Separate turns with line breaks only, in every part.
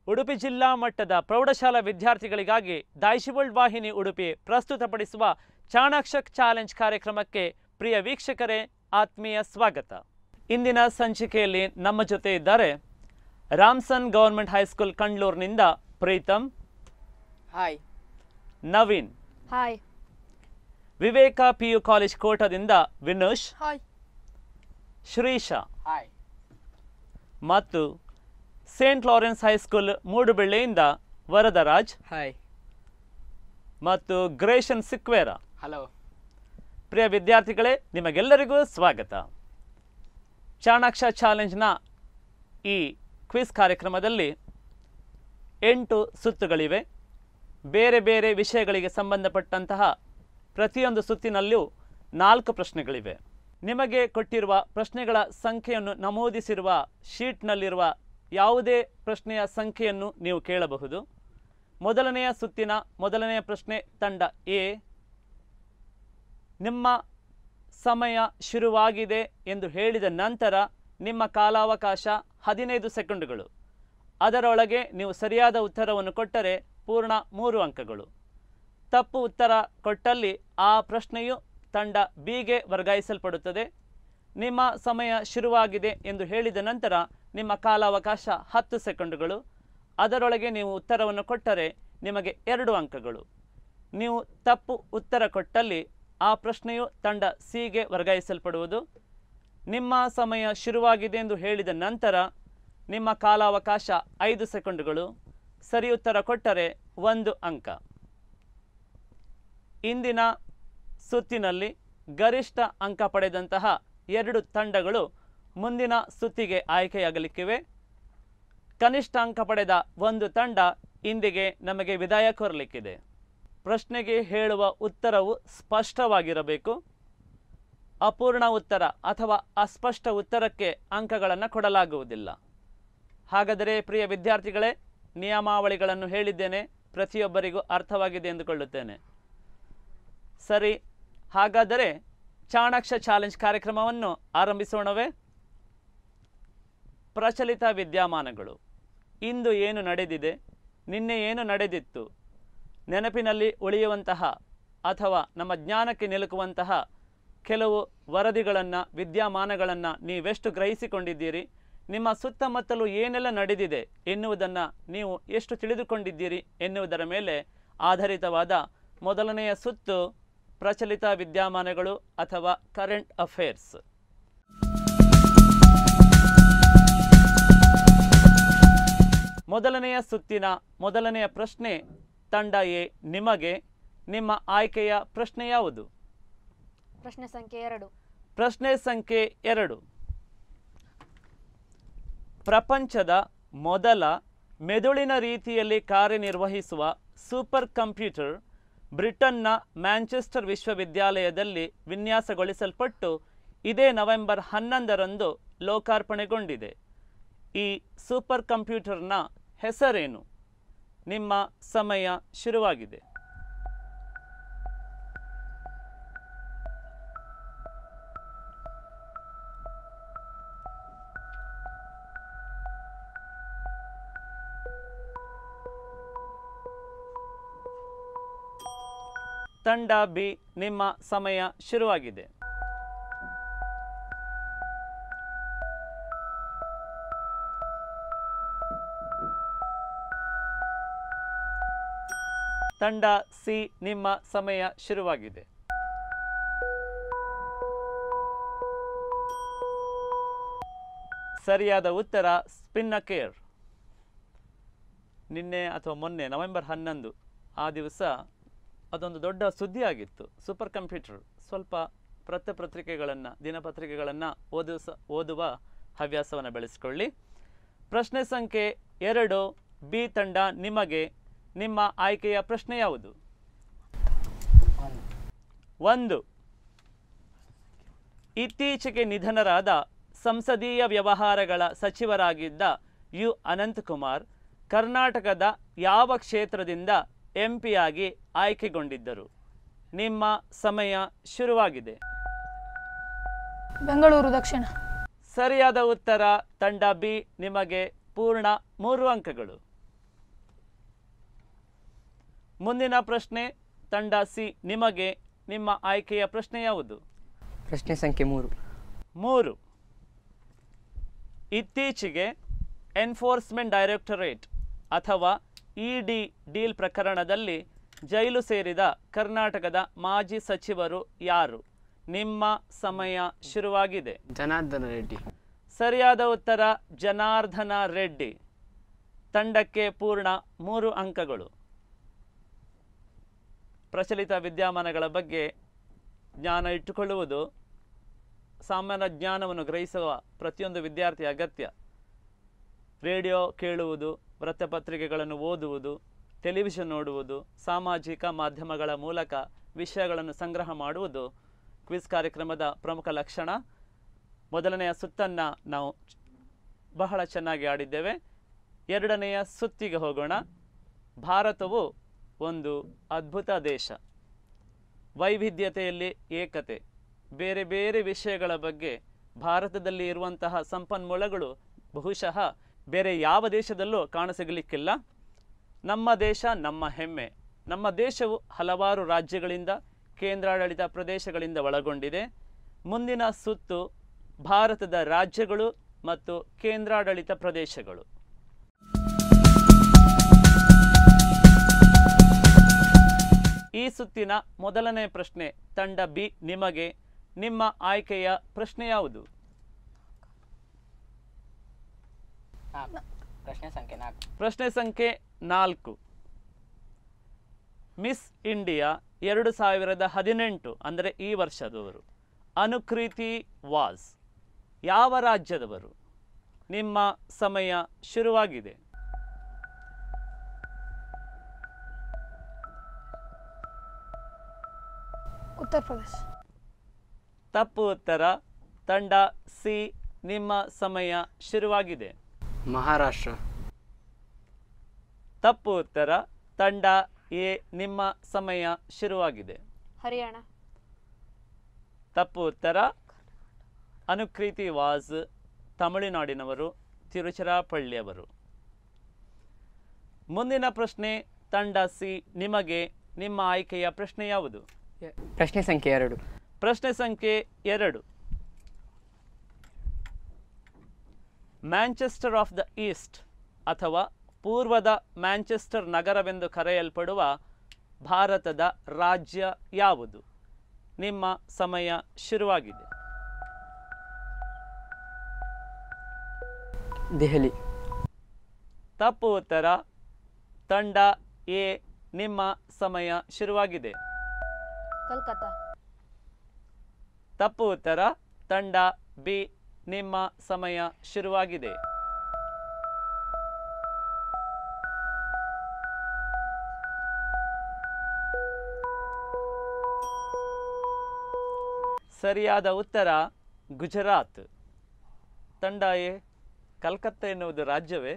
ಉಡುಪಿ ಜಿಲ್ಲಾ ಮಟ್ಟದ ಪ್ರೌಢಶಾಲಾ ವಿದ್ಯಾರ್ಥಿಗಳಿಗಾಗಿ ದಾಯಿಶಿವಲ್ಡ್ ವಾಹಿನಿ ಉಡುಪಿ ಪ್ರಸ್ತುತಪಡಿಸುವ ಚಾಣಾಕ್ಷಕ್ ಚಾಲೆಂಜ್ ಕಾರ್ಯಕ್ರಮಕ್ಕೆ ಪ್ರಿಯ ವೀಕ್ಷಕರೇ ಆತ್ಮೀಯ ಸ್ವಾಗತ ಇಂದಿನ ಸಂಚಿಕೆಯಲ್ಲಿ ನಮ್ಮ ಜೊತೆ ಇದ್ದಾರೆ ರಾಮ್ಸನ್ ಗವರ್ಮೆಂಟ್ ಹೈಸ್ಕೂಲ್ ಕಂಡ್ಲೂರಿನಿಂದ Preetham
hi
Naveen
hi
Viveka P U college ಕೋಟದಿಂದ ವಿನುಷ್
ಹಾಯ್
ಶ್ರೀಶ
ಹಾಯ್
ಮತ್ತು ಸೇಂಟ್ ಲಾರೆನ್ಸ್ ಹೈಸ್ಕೂಲ್ ಮೂಡುಬೆಳ್ಳೆಯಿಂದ ವರದರಾಜ್
ಹಾಯ್
ಮತ್ತು ಗ್ರೇಷನ್ ಸಿಕ್ವೇರ
ಹಲೋ
ಪ್ರಿಯ ವಿದ್ಯಾರ್ಥಿಗಳೇ ನಿಮಗೆಲ್ಲರಿಗೂ ಸ್ವಾಗತ ಚಾಣಾಕ್ಷ ಚಾಲೆಂಜ್ನ ಈ ಕ್ವಿಜ್ ಕಾರ್ಯಕ್ರಮದಲ್ಲಿ ಎಂಟು ಸುತ್ತುಗಳಿವೆ ಬೇರೆ ಬೇರೆ ವಿಷಯಗಳಿಗೆ ಸಂಬಂಧಪಟ್ಟಂತಹ ಪ್ರತಿಯೊಂದು ಸುತ್ತಿನಲ್ಲೂ ನಾಲ್ಕು ಪ್ರಶ್ನೆಗಳಿವೆ ನಿಮಗೆ ಕೊಟ್ಟಿರುವ ಪ್ರಶ್ನೆಗಳ ಸಂಖ್ಯೆಯನ್ನು ನಮೂದಿಸಿರುವ ಶೀಟ್ನಲ್ಲಿರುವ ಯಾವುದೇ ಪ್ರಶ್ನೆಯ ಸಂಖ್ಯೆಯನ್ನು ನೀವು ಕೇಳಬಹುದು ಮೊದಲನೆಯ ಸುತ್ತಿನ ಮೊದಲನೆಯ ಪ್ರಶ್ನೆ ತಂಡ ಎ ನಿಮ್ಮ ಸಮಯ ಶುರುವಾಗಿದೆ ಎಂದು ಹೇಳಿದ ನಂತರ ನಿಮ್ಮ ಕಾಲಾವಕಾಶ ಹದಿನೈದು ಸೆಕೆಂಡುಗಳು ಅದರೊಳಗೆ ನೀವು ಸರಿಯಾದ ಉತ್ತರವನ್ನು ಕೊಟ್ಟರೆ ಪೂರ್ಣ ಮೂರು ಅಂಕಗಳು ತಪ್ಪು ಉತ್ತರ ಕೊಟ್ಟಲ್ಲಿ ಆ ಪ್ರಶ್ನೆಯು ತಂಡ ಬಿಗೆ ವರ್ಗಾಯಿಸಲ್ಪಡುತ್ತದೆ ನಿಮ್ಮ ಸಮಯ ಶುರುವಾಗಿದೆ ಎಂದು ಹೇಳಿದ ನಂತರ ನಿಮ್ಮ ಕಾಲಾವಕಾಶ ಹತ್ತು ಸೆಕೆಂಡುಗಳು ಅದರೊಳಗೆ ನೀವು ಉತ್ತರವನ್ನು ಕೊಟ್ಟರೆ ನಿಮಗೆ ಎರಡು ಅಂಕಗಳು ನೀವು ತಪ್ಪು ಉತ್ತರ ಕೊಟ್ಟಲ್ಲಿ ಆ ಪ್ರಶ್ನೆಯು ತಂಡ ಸಿಗೆ ವರ್ಗಾಯಿಸಲ್ಪಡುವುದು ನಿಮ್ಮ ಸಮಯ ಶುರುವಾಗಿದೆ ಎಂದು ಹೇಳಿದ ನಂತರ ನಿಮ್ಮ ಕಾಲಾವಕಾಶ ಐದು ಸೆಕೆಂಡುಗಳು ಸರಿ ಉತ್ತರ ಕೊಟ್ಟರೆ ಒಂದು ಅಂಕ ಇಂದಿನ ಸುತ್ತಿನಲ್ಲಿ ಗರಿಷ್ಠ ಅಂಕ ಪಡೆದಂತಹ ಎರಡು ತಂಡಗಳು ಮುಂದಿನ ಸುತ್ತಿಗೆ ಆಯ್ಕೆಯಾಗಲಿಕ್ಕಿವೆ ಕನಿಷ್ಠ ಅಂಕ ಪಡೆದ ಒಂದು ತಂಡ ಇಂದಿಗೆ ನಮಗೆ ವಿದಾಯ ಕೋರಲಿಕ್ಕಿದೆ ಪ್ರಶ್ನೆಗೆ ಹೇಳುವ ಉತ್ತರವು ಸ್ಪಷ್ಟವಾಗಿರಬೇಕು ಅಪೂರ್ಣ ಉತ್ತರ ಅಥವಾ ಅಸ್ಪಷ್ಟ ಉತ್ತರಕ್ಕೆ ಅಂಕಗಳನ್ನು ಕೊಡಲಾಗುವುದಿಲ್ಲ ಹಾಗಾದರೆ ಪ್ರಿಯ ವಿದ್ಯಾರ್ಥಿಗಳೇ ನಿಯಮಾವಳಿಗಳನ್ನು ಹೇಳಿದ್ದೇನೆ ಪ್ರತಿಯೊಬ್ಬರಿಗೂ ಅರ್ಥವಾಗಿದೆ ಎಂದುಕೊಳ್ಳುತ್ತೇನೆ ಸರಿ ಹಾಗಾದರೆ ಚಾಣಾಕ್ಷ ಚಾಲೆಂಜ್ ಕಾರ್ಯಕ್ರಮವನ್ನು ಆರಂಭಿಸೋಣವೇ ಪ್ರಚಲಿತ ವಿದ್ಯಮಾನಗಳು ಇಂದು ಏನು ನಡೆದಿದೆ ನಿನ್ನೆ ಏನು ನಡೆದಿತ್ತು ನೆನಪಿನಲ್ಲಿ ಉಳಿಯುವಂತಹ ಅಥವಾ ನಮ್ಮ ಜ್ಞಾನಕ್ಕೆ ನಿಲುಕುವಂತಹ ಕೆಲವು ವರದಿಗಳನ್ನು ವಿದ್ಯಮಾನಗಳನ್ನು ನೀವೆಷ್ಟು ಗ್ರಹಿಸಿಕೊಂಡಿದ್ದೀರಿ ನಿಮ್ಮ ಸುತ್ತಮುತ್ತಲೂ ಏನೆಲ್ಲ ನಡೆದಿದೆ ಎನ್ನುವುದನ್ನು ನೀವು ಎಷ್ಟು ತಿಳಿದುಕೊಂಡಿದ್ದೀರಿ ಎನ್ನುವುದರ ಮೇಲೆ ಆಧಾರಿತವಾದ ಮೊದಲನೆಯ ಸುತ್ತು ಪ್ರಚಲಿತ ವಿದ್ಯಮಾನಗಳು ಅಥವಾ ಕರೆಂಟ್ ಅಫೇರ್ಸ್ ಮೊದಲನೆಯ ಸುತ್ತಿನ ಮೊದಲನೆಯ ಪ್ರಶ್ನೆ ತಂಡ ಎ ನಿಮಗೆ ನಿಮ್ಮ ಆಯ್ಕೆಯ ಪ್ರಶ್ನೆ ಯಾವುದು
ಪ್ರಶ್ನೆ ಸಂಖ್ಯೆ ಎರಡು
ಪ್ರಶ್ನೆ ಸಂಖ್ಯೆ ಎರಡು ಪ್ರಪಂಚದ ಮೊದಲ ಮೆದುಳಿನ ರೀತಿಯಲ್ಲಿ ಕಾರ್ಯನಿರ್ವಹಿಸುವ ಸೂಪರ್ ಕಂಪ್ಯೂಟರ್ ಬ್ರಿಟನ್ನ ಮ್ಯಾಂಚೆಸ್ಟರ್ ವಿಶ್ವವಿದ್ಯಾಲಯದಲ್ಲಿ ವಿನ್ಯಾಸಗೊಳಿಸಲ್ಪಟ್ಟು ಇದೇ ನವೆಂಬರ್ ಹನ್ನೊಂದರಂದು ಲೋಕಾರ್ಪಣೆಗೊಂಡಿದೆ ಈ ಸೂಪರ್ ಕಂಪ್ಯೂಟರ್ನ ಹೆಸರೇನು ನಿಮ್ಮ ಸಮಯ ಶುರುವಾಗಿದೆ ತಂಡ ಬಿ ನಿಮ್ಮ ಸಮಯ ಶುರುವಾಗಿದೆ ತಂಡ ಸಿ ನಿಮ್ಮ ಸಮಯ ಶುರುವಾಗಿದೆ ಸರಿಯಾದ ಉತ್ತರ ಸ್ಪಿನ್ನಕೇರ್ ನಿನ್ನೆ ಅಥವಾ ಮೊನ್ನೆ ನವೆಂಬರ್ ಹನ್ನೊಂದು ಆ ದಿವಸ ಅದೊಂದು ದೊಡ್ಡ ಸುದ್ದಿಯಾಗಿತ್ತು ಸೂಪರ್ ಕಂಪ್ಯೂಟರ್ ಸ್ವಲ್ಪ ಪತ್ರಪತ್ರಿಕೆಗಳನ್ನು ದಿನಪತ್ರಿಕೆಗಳನ್ನು ಓದಿಸ ಓದುವ ಹವ್ಯಾಸವನ್ನು ಬೆಳೆಸಿಕೊಳ್ಳಿ ಪ್ರಶ್ನೆ ಸಂಖ್ಯೆ ಎರಡು ಬಿ ತಂಡ ನಿಮಗೆ ನಿಮ್ಮ ಆಯ್ಕೆಯ ಪ್ರಶ್ನೆ ಯಾವುದು ಒಂದು ಇತ್ತೀಚೆಗೆ ನಿಧನರಾದ ಸಂಸದೀಯ ವ್ಯವಹಾರಗಳ ಸಚಿವರಾಗಿದ್ದ ಯು ಅನಂತಕುಮಾರ್ ಕರ್ನಾಟಕದ ಯಾವ ಕ್ಷೇತ್ರದಿಂದ ಎಂ ಪಿಯಾಗಿ ಆಯ್ಕೆಗೊಂಡಿದ್ದರು ನಿಮ್ಮ ಸಮಯ ಶುರುವಾಗಿದೆ
ಬೆಂಗಳೂರು ದಕ್ಷಿಣ
ಸರಿಯಾದ ಉತ್ತರ ತಂಡ ಬಿ ನಿಮಗೆ ಪೂರ್ಣ ಮೂರು ಅಂಕಗಳು ಮುಂದಿನ ಪ್ರಶ್ನೆ ತಂಡ ಸಿ ನಿಮಗೆ ನಿಮ್ಮ ಆಯ್ಕೆಯ ಪ್ರಶ್ನೆ ಯಾವುದು
ಪ್ರಶ್ನೆ ಸಂಖ್ಯೆ ಮೂರು
ಮೂರು ಇತ್ತೀಚೆಗೆ ಎನ್ಫೋರ್ಸ್ಮೆಂಟ್ ಡೈರೆಕ್ಟರೇಟ್ ಅಥವಾ ಇ ಡಿ ಡೀಲ್ ಪ್ರಕರಣದಲ್ಲಿ ಜೈಲು ಸೇರಿದ ಕರ್ನಾಟಕದ ಮಾಜಿ ಸಚಿವರು ಯಾರು ನಿಮ್ಮ ಸಮಯ ಶುರುವಾಗಿದೆ
ಜನಾರ್ದನ ರೆಡ್ಡಿ
ಸರಿಯಾದ ಉತ್ತರ ಜನಾರ್ದನ ರೆಡ್ಡಿ ತಂಡಕ್ಕೆ ಪೂರ್ಣ ಮೂರು ಅಂಕಗಳು ಪ್ರಚಲಿತ ವಿದ್ಯಮಾನಗಳ ಬಗ್ಗೆ ಜ್ಞಾನ ಇಟ್ಟುಕೊಳ್ಳುವುದು ಸಾಮಾನ್ಯ ಜ್ಞಾನವನ್ನು ಗ್ರಹಿಸುವ ಪ್ರತಿಯೊಂದು ವಿದ್ಯಾರ್ಥಿ ಅಗತ್ಯ ರೇಡಿಯೋ ಕೇಳುವುದು ವೃತ್ತಪತ್ರಿಕೆಗಳನ್ನು ಓದುವುದು ಟೆಲಿವಿಷನ್ ನೋಡುವುದು ಸಾಮಾಜಿಕ ಮಾಧ್ಯಮಗಳ ಮೂಲಕ ವಿಷಯಗಳನ್ನು ಸಂಗ್ರಹ ಮಾಡುವುದು ಕ್ವಿಜ್ ಕಾರ್ಯಕ್ರಮದ ಪ್ರಮುಖ ಲಕ್ಷಣ ಮೊದಲನೆಯ ಸುತ್ತನ್ನು ನಾವು ಬಹಳ ಚೆನ್ನಾಗಿ ಆಡಿದ್ದೇವೆ ಎರಡನೆಯ ಸುತ್ತಿಗೆ ಹೋಗೋಣ ಭಾರತವು ಒಂದು ಅದ್ಭುತ ದೇಶ ವೈವಿಧ್ಯತೆಯಲ್ಲಿ ಏಕತೆ ಬೇರೆ ಬೇರೆ ವಿಷಯಗಳ ಬಗ್ಗೆ ಭಾರತದಲ್ಲಿ ಇರುವಂತಹ ಸಂಪನ್ಮೂಲಗಳು ಬಹುಶಃ ಬೇರೆ ಯಾವ ದೇಶದಲ್ಲೂ ಕಾಣಸಿಗಲಿಕ್ಕಿಲ್ಲ ನಮ್ಮ ದೇಶ ನಮ್ಮ ಹೆಮ್ಮೆ ನಮ್ಮ ದೇಶವು ಹಲವಾರು ರಾಜ್ಯಗಳಿಂದ ಕೇಂದ್ರಾಡಳಿತ ಪ್ರದೇಶಗಳಿಂದ ಒಳಗೊಂಡಿದೆ ಮುಂದಿನ ಸುತ್ತು ಭಾರತದ ರಾಜ್ಯಗಳು ಮತ್ತು ಕೇಂದ್ರಾಡಳಿತ ಪ್ರದೇಶಗಳು ಈ ಸುತ್ತಿನ ಮೊದಲನೇ ಪ್ರಶ್ನೆ ತಂಡ ಬಿ ನಿಮಗೆ ನಿಮ್ಮ ಆಯ್ಕೆಯ ಪ್ರಶ್ನೆ ಯಾವುದು
ನಾಲ್ಕು ಪ್ರಶ್ನೆ ಸಂಖ್ಯೆ ನಾಲ್ಕು
ಪ್ರಶ್ನೆ ಸಂಖ್ಯೆ ನಾಲ್ಕು ಮಿಸ್ ಇಂಡಿಯಾ ಎರಡು ಸಾವಿರದ ಹದಿನೆಂಟು ಅಂದರೆ ಈ ವರ್ಷದವರು ಅನುಕೃತಿ ವಾಸ್ ಯಾವ ರಾಜ್ಯದವರು ನಿಮ್ಮ ಸಮಯ ಶುರುವಾಗಿದೆ
ಉತ್ತರ ಪ್ರದೇಶ
ತಪ್ಪು ಉತ್ತರ ತಂಡ ಸಿ ನಿಮ್ಮ ಸಮಯ ಶುರುವಾಗಿದೆ
ಮಹಾರಾಷ್ಟ್ರ
ತಪ್ಪು ಉತ್ತರ ತಂಡ ಎ ನಿಮ್ಮ ಸಮಯ ಶುರುವಾಗಿದೆ
ಹರಿಯಾಣ
ತಪ್ಪು ಉತ್ತರ ಅನುಕೃತಿ ವಾಸ್ ತಮಿಳುನಾಡಿನವರು ತಿರುಚಿರಾಪಳ್ಳಿಯವರು ಮುಂದಿನ ಪ್ರಶ್ನೆ ತಂಡ ಸಿ ನಿಮಗೆ ನಿಮ್ಮ ಆಯ್ಕೆಯ ಪ್ರಶ್ನೆ ಯಾವುದು
ಪ್ರಶ್ನೆ ಸಂಖ್ಯೆ ಎರಡು
ಪ್ರಶ್ನೆ ಸಂಖ್ಯೆ ಎರಡು ಮ್ಯಾಂಚೆಸ್ಟರ್ ಆಫ್ ದ ಈಸ್ಟ್ ಅಥವಾ ಪೂರ್ವದ ಮ್ಯಾಂಚೆಸ್ಟರ್ ನಗರವೆಂದು ಕರೆಯಲ್ಪಡುವ ಭಾರತದ ರಾಜ್ಯ ಯಾವುದು ನಿಮ್ಮ ಸಮಯ ಶುರುವಾಗಿದೆ
ದೆಹಲಿ
ತಪ್ಪು ಉತ್ತರ ತಂಡ ಎ ನಿಮ್ಮ ಸಮಯ ಶುರುವಾಗಿದೆ
ಕಲ್ಕತ್ತಾ
ತಪ್ಪು ಉತ್ತರ ತಂಡ ಬಿ ನಿಮ್ಮ ಸಮಯ ಶುರುವಾಗಿದೆ ಸರಿಯಾದ ಉತ್ತರ ಗುಜರಾತ್ ತಂಡ ಎ ಕಲ್ಕತ್ತಾ ಎನ್ನುವುದು ರಾಜ್ಯವೇ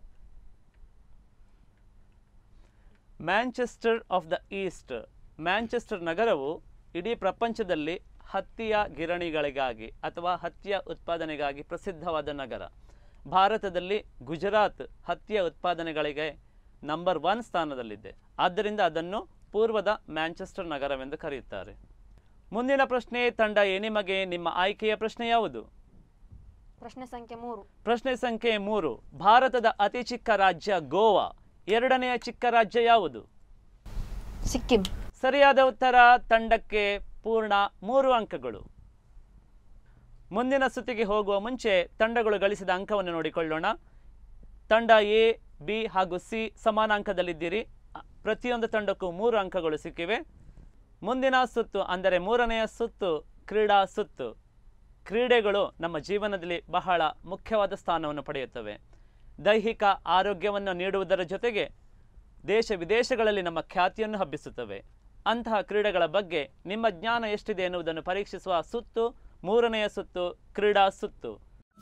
Manchester of the east Manchester ನಗರವು ಇಡೀ ಪ್ರಪಂಚದಲ್ಲಿ ಹತ್ತಿಯ ಗಿರಣಿಗಳಿಗಾಗಿ ಅಥವಾ ಹತ್ತಿಯ ಉತ್ಪಾದನೆಗಾಗಿ ಪ್ರಸಿದ್ಧವಾದ ನಗರ ಭಾರತದಲ್ಲಿ ಗುಜರಾತ್ ಹತ್ತಿಯ ಉತ್ಪಾದನೆಗಳಿಗೆ ನಂಬರ್ ಒನ್ ಸ್ಥಾನದಲ್ಲಿದೆ ಆದ್ದರಿಂದ ಅದನ್ನು ಪೂರ್ವದ ಮ್ಯಾಂಚೆಸ್ಟರ್ ನಗರವೆಂದು ಕರೆಯುತ್ತಾರೆ ಮುಂದಿನ ಪ್ರಶ್ನೆ ತಂಡ ಎ ನಿಮಗೆ ನಿಮ್ಮ ಆಯ್ಕೆಯ ಪ್ರಶ್ನೆ ಯಾವುದು
ಪ್ರಶ್ನೆ ಸಂಖ್ಯೆ ಮೂರು
ಪ್ರಶ್ನೆ ಸಂಖ್ಯೆ ಮೂರು ಭಾರತದ ಅತಿ ಚಿಕ್ಕ ರಾಜ್ಯ ಗೋವಾ ಎರಡನೆಯ ಚಿಕ್ಕ ರಾಜ್ಯ ಯಾವುದು
ಸಿಕ್ಕಿಂ
ಸರಿಯಾದ ಉತ್ತರ ತಂಡಕ್ಕೆ ಪೂರ್ಣ ಮೂರು ಅಂಕಗಳು ಮುಂದಿನ ಸುತ್ತಿಗೆ ಹೋಗುವ ಮುಂಚೆ ತಂಡಗಳು ಗಳಿಸಿದ ಅಂಕವನ್ನು ನೋಡಿಕೊಳ್ಳೋಣ ತಂಡ ಎ ಬಿ ಹಾಗೂ ಸಿ ಸಮಾನ ಅಂಕದಲ್ಲಿದ್ದೀರಿ ಅ- ಪ್ರತಿಯೊಂದು ತಂಡಕ್ಕೂ ಮೂರು ಅಂಕಗಳು ಸಿಕ್ಕಿವೆ ಮುಂದಿನ ಸುತ್ತು ಅಂದರೆ ಮೂರನೆಯ ಸುತ್ತು ಕ್ರೀಡಾ ಸುತ್ತು ಕ್ರೀಡೆಗಳು ನಮ್ಮ ಜೀವನದಲ್ಲಿ ಬಹಳ ಮುಖ್ಯವಾದ ಸ್ಥಾನವನ್ನು ಪಡೆಯುತ್ತವೆ ದೈಹಿಕ ಆರೋಗ್ಯವನ್ನು ನೀಡುವುದರ ಜೊತೆಗೆ ದೇಶ ವಿದೇಶಗಳಲ್ಲಿ ನಮ್ಮ ಖ್ಯಾತಿಯನ್ನು ಹಬ್ಬಿಸುತ್ತವೆ ಅಂತಹ ಕ್ರೀಡೆಗಳ ಬಗ್ಗೆ ನಿಮ್ಮ ಜ್ಞಾನ ಎಷ್ಟಿದೆ ಎನ್ನುವುದನ್ನು ಪರೀಕ್ಷಿಸುವ ಸುತ್ತು ಮೂರನೆಯ ಸುತ್ತು ಕ್ರೀಡಾ ಸುತ್ತು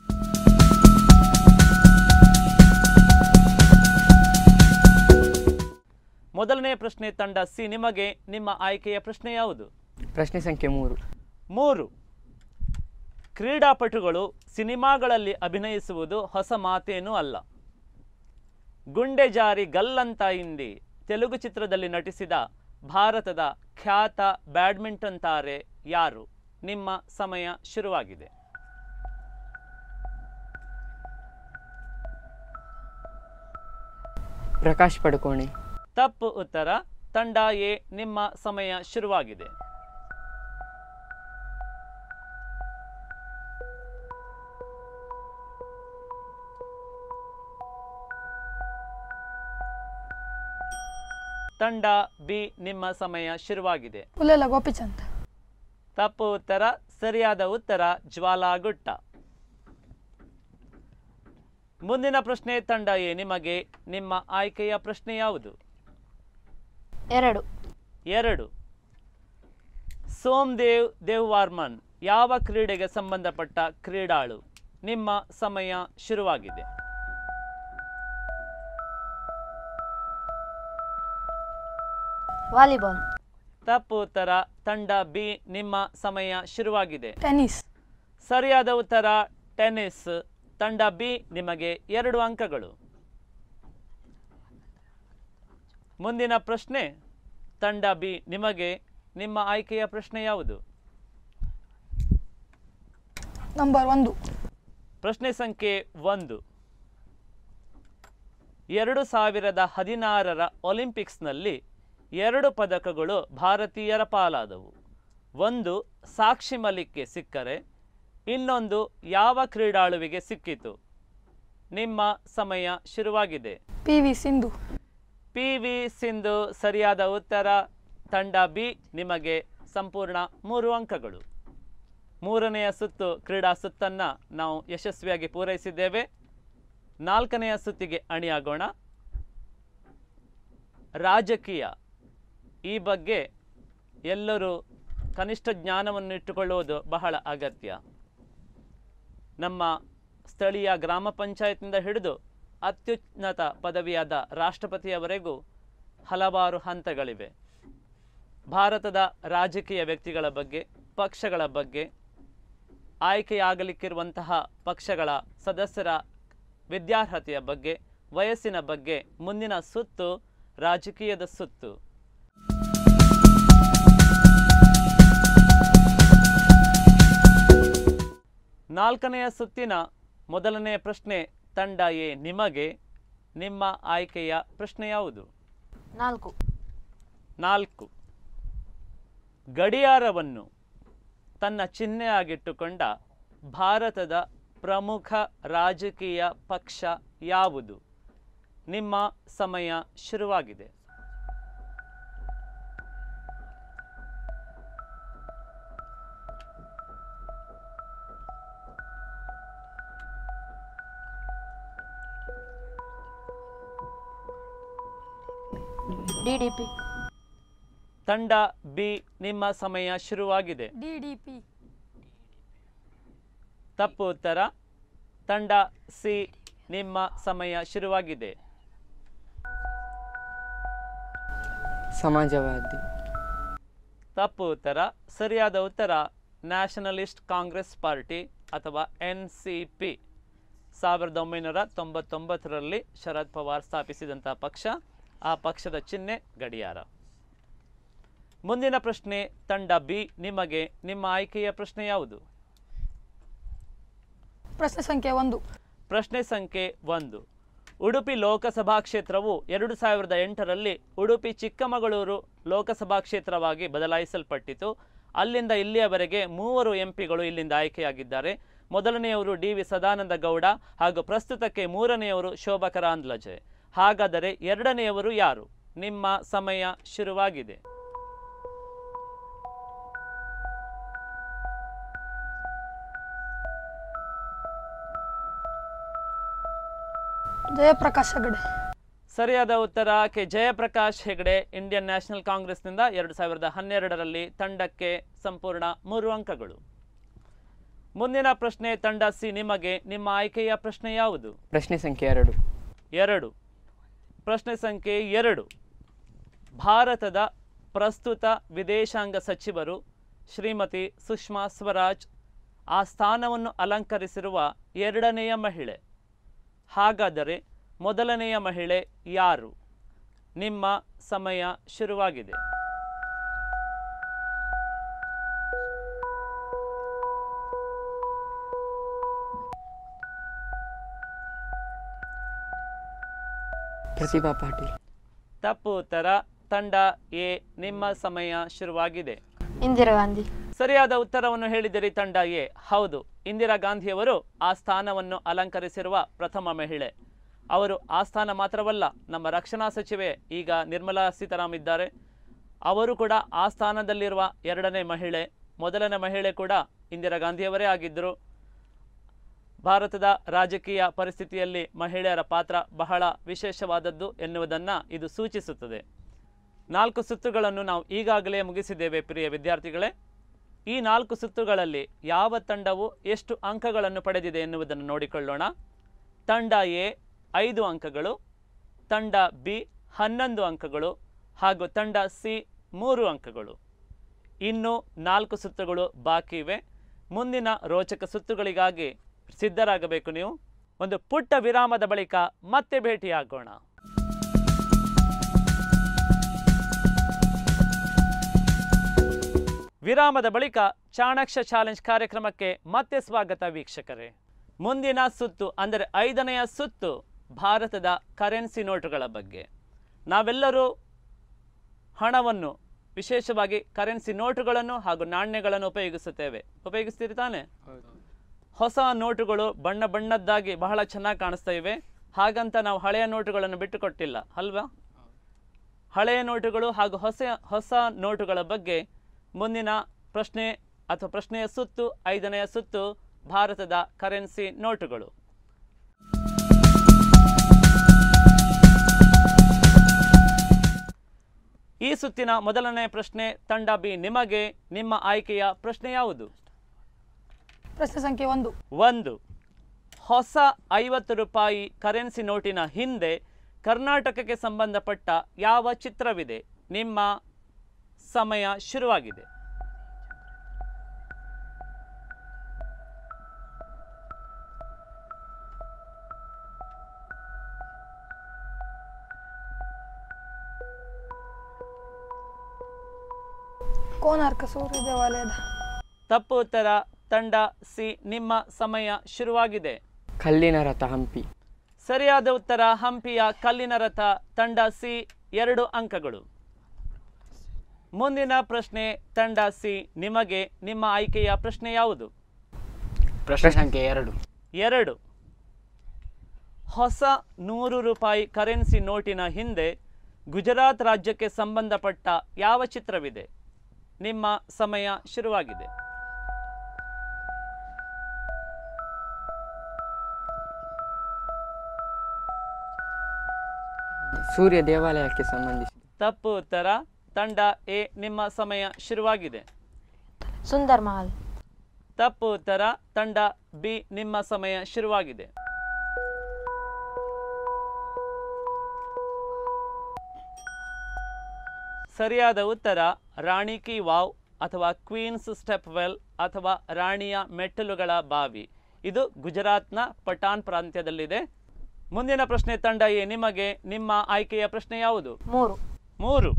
ಮೊದಲನೆಯ ಪ್ರಶ್ನೆ ತಂಡ ಸಿ ನಿಮಗೆ ನಿಮ್ಮ ಆಯ್ಕೆಯ ಪ್ರಶ್ನೆ ಯಾವುದು
ಪ್ರಶ್ನೆ ಸಂಖ್ಯೆ ಮೂರು
ಮೂರು ಕ್ರೀಡಾಪಟುಗಳು ಸಿನಿಮಾಗಳಲ್ಲಿ ಅಭಿನಯಿಸುವುದು ಹೊಸ ಮಾತೇನೂ ಅಲ್ಲ ಗುಂಡೆ ಜಾರಿ ಗಲ್ಲಂತ ಇಂದಿ ತೆಲುಗು ಚಿತ್ರದಲ್ಲಿ ನಟಿಸಿದ ಭಾರತದ ಖ್ಯಾತ ಬ್ಯಾಡ್ಮಿಂಟನ್ ತಾರೆ ಯಾರು ನಿಮ್ಮ ಸಮಯ ಶುರುವಾಗಿದೆ
ಪ್ರಕಾಶ್ ಪಡುಕೋಣೆ
ತಪ್ಪು ಉತ್ತರ ತಂಡ ಎ ನಿಮ್ಮ ಸಮಯ ಶುರುವಾಗಿದೆ ತಂಡ ಬಿ ನಿಮ್ಮ ಸಮಯ ಶುರುವಾಗಿದೆ
ಉಲ್ಲೆಲ್ಲ ಗೋಪಿಚಂದ್
ತಪ್ಪು ಉತ್ತರ ಸರಿಯಾದ ಉತ್ತರ ಜ್ವಾಲಾಗುಟ್ಟ ಮುಂದಿನ ಪ್ರಶ್ನೆ ತಂಡ ಎ ನಿಮಗೆ ನಿಮ್ಮ ಆಯ್ಕೆಯ ಪ್ರಶ್ನೆ ಯಾವುದು
ಎರಡು
ಎರಡು ಸೋಮ್ದೇವ್ ದೇವ್ವಾರ್ಮನ್ ಯಾವ ಕ್ರೀಡೆಗೆ ಸಂಬಂಧಪಟ್ಟ ಕ್ರೀಡಾಳು ನಿಮ್ಮ ಸಮಯ ಶುರುವಾಗಿದೆ
ವಾಲಿಬಾಲ್
ತಪ್ಪು ಉತ್ತರ ತಂಡ ಬಿ ನಿಮ್ಮ ಸಮಯ ಶುರುವಾಗಿದೆ
ಟೆನ್ನಿಸ್
ಸರಿಯಾದ ಉತ್ತರ ಟೆನ್ನಿಸ್ ತಂಡ ಬಿ ನಿಮಗೆ ಎರಡು ಅಂಕಗಳು ಮುಂದಿನ ಪ್ರಶ್ನೆ ತಂಡ ಬಿ ನಿಮಗೆ ನಿಮ್ಮ ಆಯ್ಕೆಯ ಪ್ರಶ್ನೆ ಯಾವುದು
ನಂಬರ್ ಒಂದು
ಪ್ರಶ್ನೆ ಸಂಖ್ಯೆ ಒಂದು ಎರಡು ಸಾವಿರದ ಹದಿನಾರರ ಒಲಿಂಪಿಕ್ಸ್ನಲ್ಲಿ ಎರಡು ಪದಕಗಳು ಭಾರತೀಯರ ಪಾಲಾದವು ಒಂದು ಸಾಕ್ಷಿ ಮಲಿಕ್ಗೆ ಸಿಕ್ಕರೆ ಇನ್ನೊಂದು ಯಾವ ಕ್ರೀಡಾಳುವಿಗೆ ಸಿಕ್ಕಿತು ನಿಮ್ಮ ಸಮಯ ಶುರುವಾಗಿದೆ
P V Sindhu
P V Sindhu ಸರಿಯಾದ ಉತ್ತರ ತಂಡ ಬಿ ನಿಮಗೆ ಸಂಪೂರ್ಣ ಮೂರು ಅಂಕಗಳು ಮೂರನೆಯ ಸುತ್ತು ಕ್ರೀಡಾ ಸುತ್ತನ್ನು ನಾವು ಯಶಸ್ವಿಯಾಗಿ ಪೂರೈಸಿದ್ದೇವೆ ನಾಲ್ಕನೆಯ ಸುತ್ತಿಗೆ ಅಣಿಯಾಗೋಣ ರಾಜಕೀಯ ಈ ಬಗ್ಗೆ ಎಲ್ಲರೂ ಕನಿಷ್ಠ ಜ್ಞಾನವನ್ನು ಇಟ್ಟುಕೊಳ್ಳುವುದು ಬಹಳ ಅಗತ್ಯ ನಮ್ಮ ಸ್ಥಳೀಯ ಗ್ರಾಮ ಪಂಚಾಯತ್ನಿಂದ ಹಿಡಿದು ಅತ್ಯುನ್ನತ ಪದವಿಯಾದ ರಾಷ್ಟ್ರಪತಿಯವರೆಗೂ ಹಲವಾರು ಹಂತಗಳಿವೆ ಭಾರತದ ರಾಜಕೀಯ ವ್ಯಕ್ತಿಗಳ ಬಗ್ಗೆ ಪಕ್ಷಗಳ ಬಗ್ಗೆ ಆಯ್ಕೆಯಾಗಲಿಕ್ಕಿರುವಂತಹ ಪಕ್ಷಗಳ ಸದಸ್ಯರ ವಿದ್ಯಾರ್ಹತೆಯ ಬಗ್ಗೆ ವಯಸ್ಸಿನ ಬಗ್ಗೆ ಮುಂದಿನ ಸುತ್ತು ರಾಜಕೀಯದ ಸುತ್ತು ನಾಲ್ಕನೆಯ ಸುತ್ತಿನ ಮೊದಲನೆಯ ಪ್ರಶ್ನೆ ತಂಡ ಎ ನಿಮಗೆ ನಿಮ್ಮ ಆಯ್ಕೆಯ ಪ್ರಶ್ನೆ ಯಾವುದು
ನಾಲ್ಕು
ನಾಲ್ಕು ಗಡಿಯಾರವನ್ನು ತನ್ನ ಚಿಹ್ನೆಯಾಗಿಟ್ಟುಕೊಂಡ ಭಾರತದ ಪ್ರಮುಖ ರಾಜಕೀಯ ಪಕ್ಷ ಯಾವುದು ನಿಮ್ಮ ಸಮಯ ಶುರುವಾಗಿದೆ
ಡಿ ಡಿ ಪಿ
ತಂಡ ಬಿ ನಿಮ್ಮ ಸಮಯ ಶುರುವಾಗಿದೆ
ಡಿ ಡಿ ಪಿ
ತಪ್ಪು ಉತ್ತರ ತಂಡ ಸಿ ನಿಮ್ಮ ಸಮಯ ಶುರುವಾಗಿದೆ
ಸಮಾಜವಾದಿ
ತಪ್ಪು ಉತ್ತರ ಸರಿಯಾದ ಉತ್ತರ ನ್ಯಾಷನಲಿಸ್ಟ್ ಕಾಂಗ್ರೆಸ್ ಪಾರ್ಟಿ ಅಥವಾ ಎನ್ ಸಿ ಪಿ ಸಾವಿರದ ಒಂಬೈನೂರ ತೊಂಬತ್ತೊಂಬತ್ತರಲ್ಲಿ ಶರದ್ ಪವಾರ್ ಸ್ಥಾಪಿಸಿದಂಥ ಪಕ್ಷ ಆ ಪಕ್ಷದ ಚಿಹ್ನೆ ಗಡಿಯಾರ ಮುಂದಿನ ಪ್ರಶ್ನೆ ತಂಡ ಬಿ ನಿಮಗೆ ನಿಮ್ಮ ಆಯ್ಕೆಯ ಪ್ರಶ್ನೆ ಯಾವುದು
ಪ್ರಶ್ನೆ ಸಂಖ್ಯೆ ಒಂದು
ಪ್ರಶ್ನೆ ಸಂಖ್ಯೆ ಒಂದು ಉಡುಪಿ ಲೋಕಸಭಾ ಕ್ಷೇತ್ರವು ಎರಡು ಸಾವಿರದ ಎಂಟರಲ್ಲಿ ಉಡುಪಿ ಚಿಕ್ಕಮಗಳೂರು ಲೋಕಸಭಾ ಕ್ಷೇತ್ರವಾಗಿ ಬದಲಾಯಿಸಲ್ಪಟ್ಟಿತು ಅಲ್ಲಿಂದ ಇಲ್ಲಿಯವರೆಗೆ ಮೂವರು ಎಂಪಿಗಳು ಇಲ್ಲಿಂದ ಆಯ್ಕೆಯಾಗಿದ್ದಾರೆ ಮೊದಲನೆಯವರು ಡಿ ವಿ ಸದಾನಂದ ಗೌಡ ಹಾಗೂ ಪ್ರಸ್ತುತಕ್ಕೆ ಮೂರನೆಯವರು ಶೋಭಾ ಕರಾಂದ್ಲಜೆ ಹಾಗಾದರೆ ಎರಡನೆಯವರು ಯಾರು ನಿಮ್ಮ ಸಮಯ ಶುರುವಾಗಿದೆ
ಜಯಪ್ರಕಾಶ್ ಹೆಗಡೆ
ಸರಿಯಾದ ಉತ್ತರ K Jayaprakash Hegde Indian national ಕಾಂಗ್ರೆಸ್ನಿಂದ ಎರಡು ಸಾವಿರದ ಹನ್ನೆರಡರಲ್ಲಿ ತಂಡಕ್ಕೆ ಸಂಪೂರ್ಣ ಮೂರು ಅಂಕಗಳು ಮುಂದಿನ ಪ್ರಶ್ನೆ ತಂಡ ಸಿ ನಿಮಗೆ ನಿಮ್ಮ ಆಯ್ಕೆಯ ಪ್ರಶ್ನೆ ಯಾವುದು
ಪ್ರಶ್ನೆ ಸಂಖ್ಯೆ ಎರಡು
ಎರಡು ಪ್ರಶ್ನೆ ಸಂಖ್ಯೆ ಎರಡು ಭಾರತದ ಪ್ರಸ್ತುತ ವಿದೇಶಾಂಗ ಸಚಿವರು ಶ್ರೀಮತಿ ಸುಷ್ಮಾ ಸ್ವರಾಜ್ ಆ ಸ್ಥಾನವನ್ನು ಅಲಂಕರಿಸಿರುವ ಎರಡನೆಯ ಮಹಿಳೆ ಹಾಗಾದರೆ ಮೊದಲನೆಯ ಮಹಿಳೆ ಯಾರು ನಿಮ್ಮ ಸಮಯ ಶುರುವಾಗಿದೆ
ಪ್ರತಿಭಾ ಪಾಟೀಲ್
ತಪ್ಪು ಉತ್ತರ ತಂಡ ಎ ನಿಮ್ಮ ಸಮಯ ಶುರುವಾಗಿದೆ
ಇಂದಿರಾ ಗಾಂಧಿ
ಸರಿಯಾದ ಉತ್ತರವನ್ನು ಹೇಳಿದಿರಿ ತಂಡ ಎ ಹೌದು ಇಂದಿರಾ ಗಾಂಧಿಯವರು ಆ ಸ್ಥಾನವನ್ನು ಅಲಂಕರಿಸಿರುವ ಪ್ರಥಮ ಮಹಿಳೆ ಅವರು ಆ ಸ್ಥಾನ ಮಾತ್ರವಲ್ಲ ನಮ್ಮ ರಕ್ಷಣಾ ಸಚಿವೆ ಈಗ ನಿರ್ಮಲಾ ಸೀತಾರಾಮ್ ಇದ್ದಾರೆ ಅವರು ಕೂಡ ಆ ಸ್ಥಾನದಲ್ಲಿರುವ ಎರಡನೇ ಮಹಿಳೆ ಮೊದಲನೇ ಮಹಿಳೆ ಕೂಡ ಇಂದಿರಾ ಗಾಂಧಿಯವರೇ ಆಗಿದ್ದರು ಭಾರತದ ರಾಜಕೀಯ ಪರಿಸ್ಥಿತಿಯಲ್ಲಿ ಮಹಿಳೆಯರ ಪಾತ್ರ ಬಹಳ ವಿಶೇಷವಾದದ್ದು ಎನ್ನುವುದನ್ನು ಇದು ಸೂಚಿಸುತ್ತದೆ ನಾಲ್ಕು ಸುತ್ತುಗಳನ್ನು ನಾವು ಈಗಾಗಲೇ ಮುಗಿಸಿದ್ದೇವೆ ಪ್ರಿಯ ವಿದ್ಯಾರ್ಥಿಗಳೇ ಈ ನಾಲ್ಕು ಸುತ್ತುಗಳಲ್ಲಿ ಯಾವ ತಂಡವು ಎಷ್ಟು ಅಂಕಗಳನ್ನು ಪಡೆದಿದೆ ಎನ್ನುವುದನ್ನು ನೋಡಿಕೊಳ್ಳೋಣ ತಂಡ ಎ ಐದು ಅಂಕಗಳು ತಂಡ ಬಿ ಹನ್ನೊಂದು ಅಂಕಗಳು ಹಾಗೂ ತಂಡ ಸಿ ಮೂರು ಅಂಕಗಳು ಇನ್ನು ನಾಲ್ಕು ಸುತ್ತುಗಳು ಬಾಕಿ ಇವೆ ಮುಂದಿನ ರೋಚಕ ಸುತ್ತುಗಳಿಗಾಗಿ ಸಿದ್ಧರಾಗಬೇಕು ನೀವು ಒಂದು ಪುಟ್ಟ ವಿರಾಮದ ಬಳಿಕ ಮತ್ತೆ ಭೇಟಿಯಾಗೋಣ ವಿರಾಮದ ಬಳಿಕ ಚಾಣಾಕ್ಷ ಚಾಲೆಂಜ್ ಕಾರ್ಯಕ್ರಮಕ್ಕೆ ಮತ್ತೆ ಸ್ವಾಗತ ವೀಕ್ಷಕರೇ ಮುಂದಿನ ಸುತ್ತು ಅಂದರೆ ಐದನೆಯ ಸುತ್ತು ಭಾರತದ ಕರೆನ್ಸಿ ನೋಟುಗಳ ಬಗ್ಗೆ ನಾವೆಲ್ಲರೂ ಹಣವನ್ನು ವಿಶೇಷವಾಗಿ ಕರೆನ್ಸಿ ನೋಟುಗಳನ್ನು ಹಾಗೂ ನಾಣ್ಯಗಳನ್ನು ಉಪಯೋಗಿಸುತ್ತೇವೆ ಉಪಯೋಗಿಸ್ತೀರಿ ತಾನೆ ಹೊಸ ನೋಟುಗಳು ಬಣ್ಣ ಬಣ್ಣದ್ದಾಗಿ ಬಹಳ ಚೆನ್ನಾಗಿ ಕಾಣಿಸ್ತಾ ಇವೆ ಹಾಗಂತ ನಾವು ಹಳೆಯ ನೋಟುಗಳನ್ನು ಬಿಟ್ಟುಕೊಟ್ಟಿಲ್ಲ ಅಲ್ವಾ ಹಳೆಯ ನೋಟುಗಳು ಹಾಗೂ ಹೊಸ ಹೊಸ ನೋಟುಗಳ ಬಗ್ಗೆ ಮುಂದಿನ ಪ್ರಶ್ನೆ ಅಥವಾ ಪ್ರಶ್ನೆಯ ಸುತ್ತು ಐದನೆಯ ಸುತ್ತು ಭಾರತದ ಕರೆನ್ಸಿ ನೋಟುಗಳು ಈ ಸುತ್ತಿನ ಮೊದಲನೇ ಪ್ರಶ್ನೆ ತಂಡ ಬಿ ನಿಮಗೆ ನಿಮ್ಮ ಆಯ್ಕೆಯ ಪ್ರಶ್ನೆ ಯಾವುದು
ಪ್ರಶ್ನೆ ಸಂಖ್ಯೆ ಒಂದು
ಒಂದು ಹೊಸ ಐವತ್ತು ರೂಪಾಯಿ ಕರೆನ್ಸಿ ನೋಟಿನ ಹಿಂದೆ ಕರ್ನಾಟಕಕ್ಕೆ ಸಂಬಂಧಪಟ್ಟ ಯಾವ ಚಿತ್ರವಿದೆ ನಿಮ್ಮ ಸಮಯ ಶುರುವಾಗಿದೆ
ಕೋನಾರ್ಕ ಸೂರ್ಯ ದೇವಾಲಯದ
ತಪ್ಪು ಉತ್ತರ ತಂಡ ಸಿ ನಿಮ್ಮ ಸಮಯ ಶುರುವಾಗಿದೆ
ಕಲ್ಲಿನ ರಥ ಹಂಪಿ
ಸರಿಯಾದ ಉತ್ತರ ಹಂಪಿಯ ಕಲ್ಲಿನ ರಥ ತಂಡ ಸಿ ಎರಡು ಅಂಕಗಳು ಮುಂದಿನ ಪ್ರಶ್ನೆ ತಂಡ ಸಿ ನಿಮಗೆ ನಿಮ್ಮ ಆಯ್ಕೆಯ ಪ್ರಶ್ನೆ ಯಾವುದು
ಪ್ರಶ್ನೆ ಸಂಖ್ಯೆ ಎರಡು
ಎರಡು ಹೊಸ ನೂರು ರೂಪಾಯಿ ಕರೆನ್ಸಿ ನೋಟಿನ ಹಿಂದೆ ಗುಜರಾತ್ ರಾಜ್ಯಕ್ಕೆ ಸಂಬಂಧಪಟ್ಟ ಯಾವ ಚಿತ್ರವಿದೆ ನಿಮ್ಮ ಸಮಯ ಶುರುವಾಗಿದೆ
ಸೂರ್ಯ ದೇವಾಲಯಕ್ಕೆ ಸಂಬಂಧಿಸಿದ
ತಪ್ಪು ಉತ್ತರ ತಂಡ ಎ ನಿಮ್ಮ ಸಮಯ ಶುರುವಾಗಿದೆ
ಸುಂದರ್ ಮಹಲ್
ತಪ್ಪು ಉತ್ತರ ತಂಡ ಬಿ ನಿಮ್ಮ ಸಮಯ ಶುರುವಾಗಿದೆ ಸರಿಯಾದ ಉತ್ತರ ರಾಣಿ ಕಿ ವಾವ್ ಅಥವಾ ಕ್ವೀನ್ಸ್ ಸ್ಟೆಪ್ ವೆಲ್ ಅಥವಾ ರಾಣಿಯ ಮೆಟ್ಟಲುಗಳ ಬಾವಿ ಇದು ಗುಜರಾತ್ನ ಪಠಾನ್ ಪ್ರಾಂತ್ಯದಲ್ಲಿದೆ ಮುಂದಿನ ಪ್ರಶ್ನೆ ತಂಡ ಎ ನಿಮಗೆ ನಿಮ್ಮ ಆಯ್ಕೆಯ ಪ್ರಶ್ನೆ ಯಾವುದು
ಮೂರು
ಮೂರು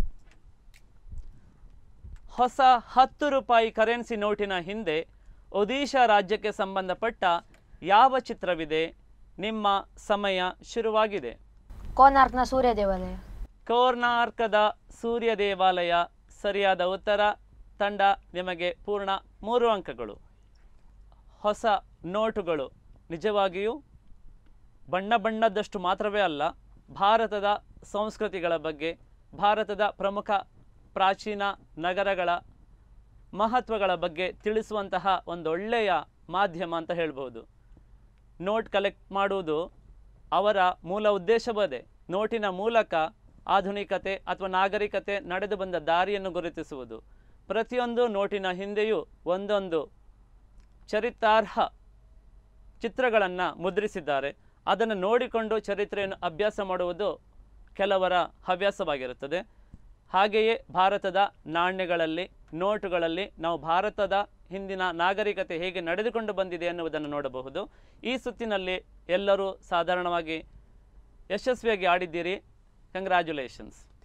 ಹೊಸ ಹತ್ತು ರೂಪಾಯಿ ಕರೆನ್ಸಿ ನೋಟಿನ ಹಿಂದೆ ಒಡಿಶಾ ರಾಜ್ಯಕ್ಕೆ ಸಂಬಂಧಪಟ್ಟ ಯಾವ ಚಿತ್ರವಿದೆ ನಿಮ್ಮ ಸಮಯ ಶುರುವಾಗಿದೆ
ಕೋನಾರ್ಕ್ನ ಸೂರ್ಯ ದೇವಾಲಯ
ಕೋರ್ನಾರ್ಕದ ಸೂರ್ಯ ದೇವಾಲಯ ಸರಿಯಾದ ಉತ್ತರ ತಂಡ ನಿಮಗೆ ಪೂರ್ಣ ಮೂರು ಅಂಕಗಳು ಹೊಸ ನೋಟುಗಳು ನಿಜವಾಗಿಯೂ ಬಣ್ಣ ಬಣ್ಣದಷ್ಟು ಮಾತ್ರವೇ ಅಲ್ಲ ಭಾರತದ ಸಂಸ್ಕೃತಿಗಳ ಬಗ್ಗೆ ಭಾರತದ ಪ್ರಮುಖ ಪ್ರಾಚೀನ ನಗರಗಳ ಮಹತ್ವಗಳ ಬಗ್ಗೆ ತಿಳಿಸುವಂತಹ ಒಂದೊಳ್ಳೆಯ ಮಾಧ್ಯಮ ಅಂತ ಹೇಳ್ಬೋದು ನೋಟ್ ಕಲೆಕ್ಟ್ ಮಾಡುವುದು ಅವರ ಮೂಲ ಉದ್ದೇಶವದೇ ನೋಟಿನ ಮೂಲಕ ಆಧುನಿಕತೆ ಅಥವಾ ನಾಗರಿಕತೆ ನಡೆದು ಬಂದ ದಾರಿಯನ್ನು ಗುರುತಿಸುವುದು ಪ್ರತಿಯೊಂದು ನೋಟಿನ ಹಿಂದೆಯೂ ಒಂದೊಂದು ಚರಿತಾರ್ಹ ಚಿತ್ರಗಳನ್ನು ಮುದ್ರಿಸಿದ್ದಾರೆ ಅದನ್ನು ನೋಡಿಕೊಂಡು ಚರಿತ್ರೆಯನ್ನು ಅಭ್ಯಾಸ ಮಾಡುವುದು ಕೆಲವರ ಹವ್ಯಾಸವಾಗಿರುತ್ತದೆ ಹಾಗೆಯೇ ಭಾರತದ ನಾಣ್ಯಗಳಲ್ಲಿ ನೋಟುಗಳಲ್ಲಿ ನಾವು ಭಾರತದ ಹಿಂದಿನ ನಾಗರಿಕತೆ ಹೇಗೆ ನಡೆದುಕೊಂಡು ಬಂದಿದೆ ಎನ್ನುವುದನ್ನು ನೋಡಬಹುದು ಈ ಸುತ್ತಿನಲ್ಲಿ ಎಲ್ಲರೂ ಸಾಧಾರಣವಾಗಿ ಯಶಸ್ವಿಯಾಗಿ ಆಡಿದ್ದೀರಿ ಕಂಗ್ರ್ಯಾಚುಲೇಷನ್ಸ್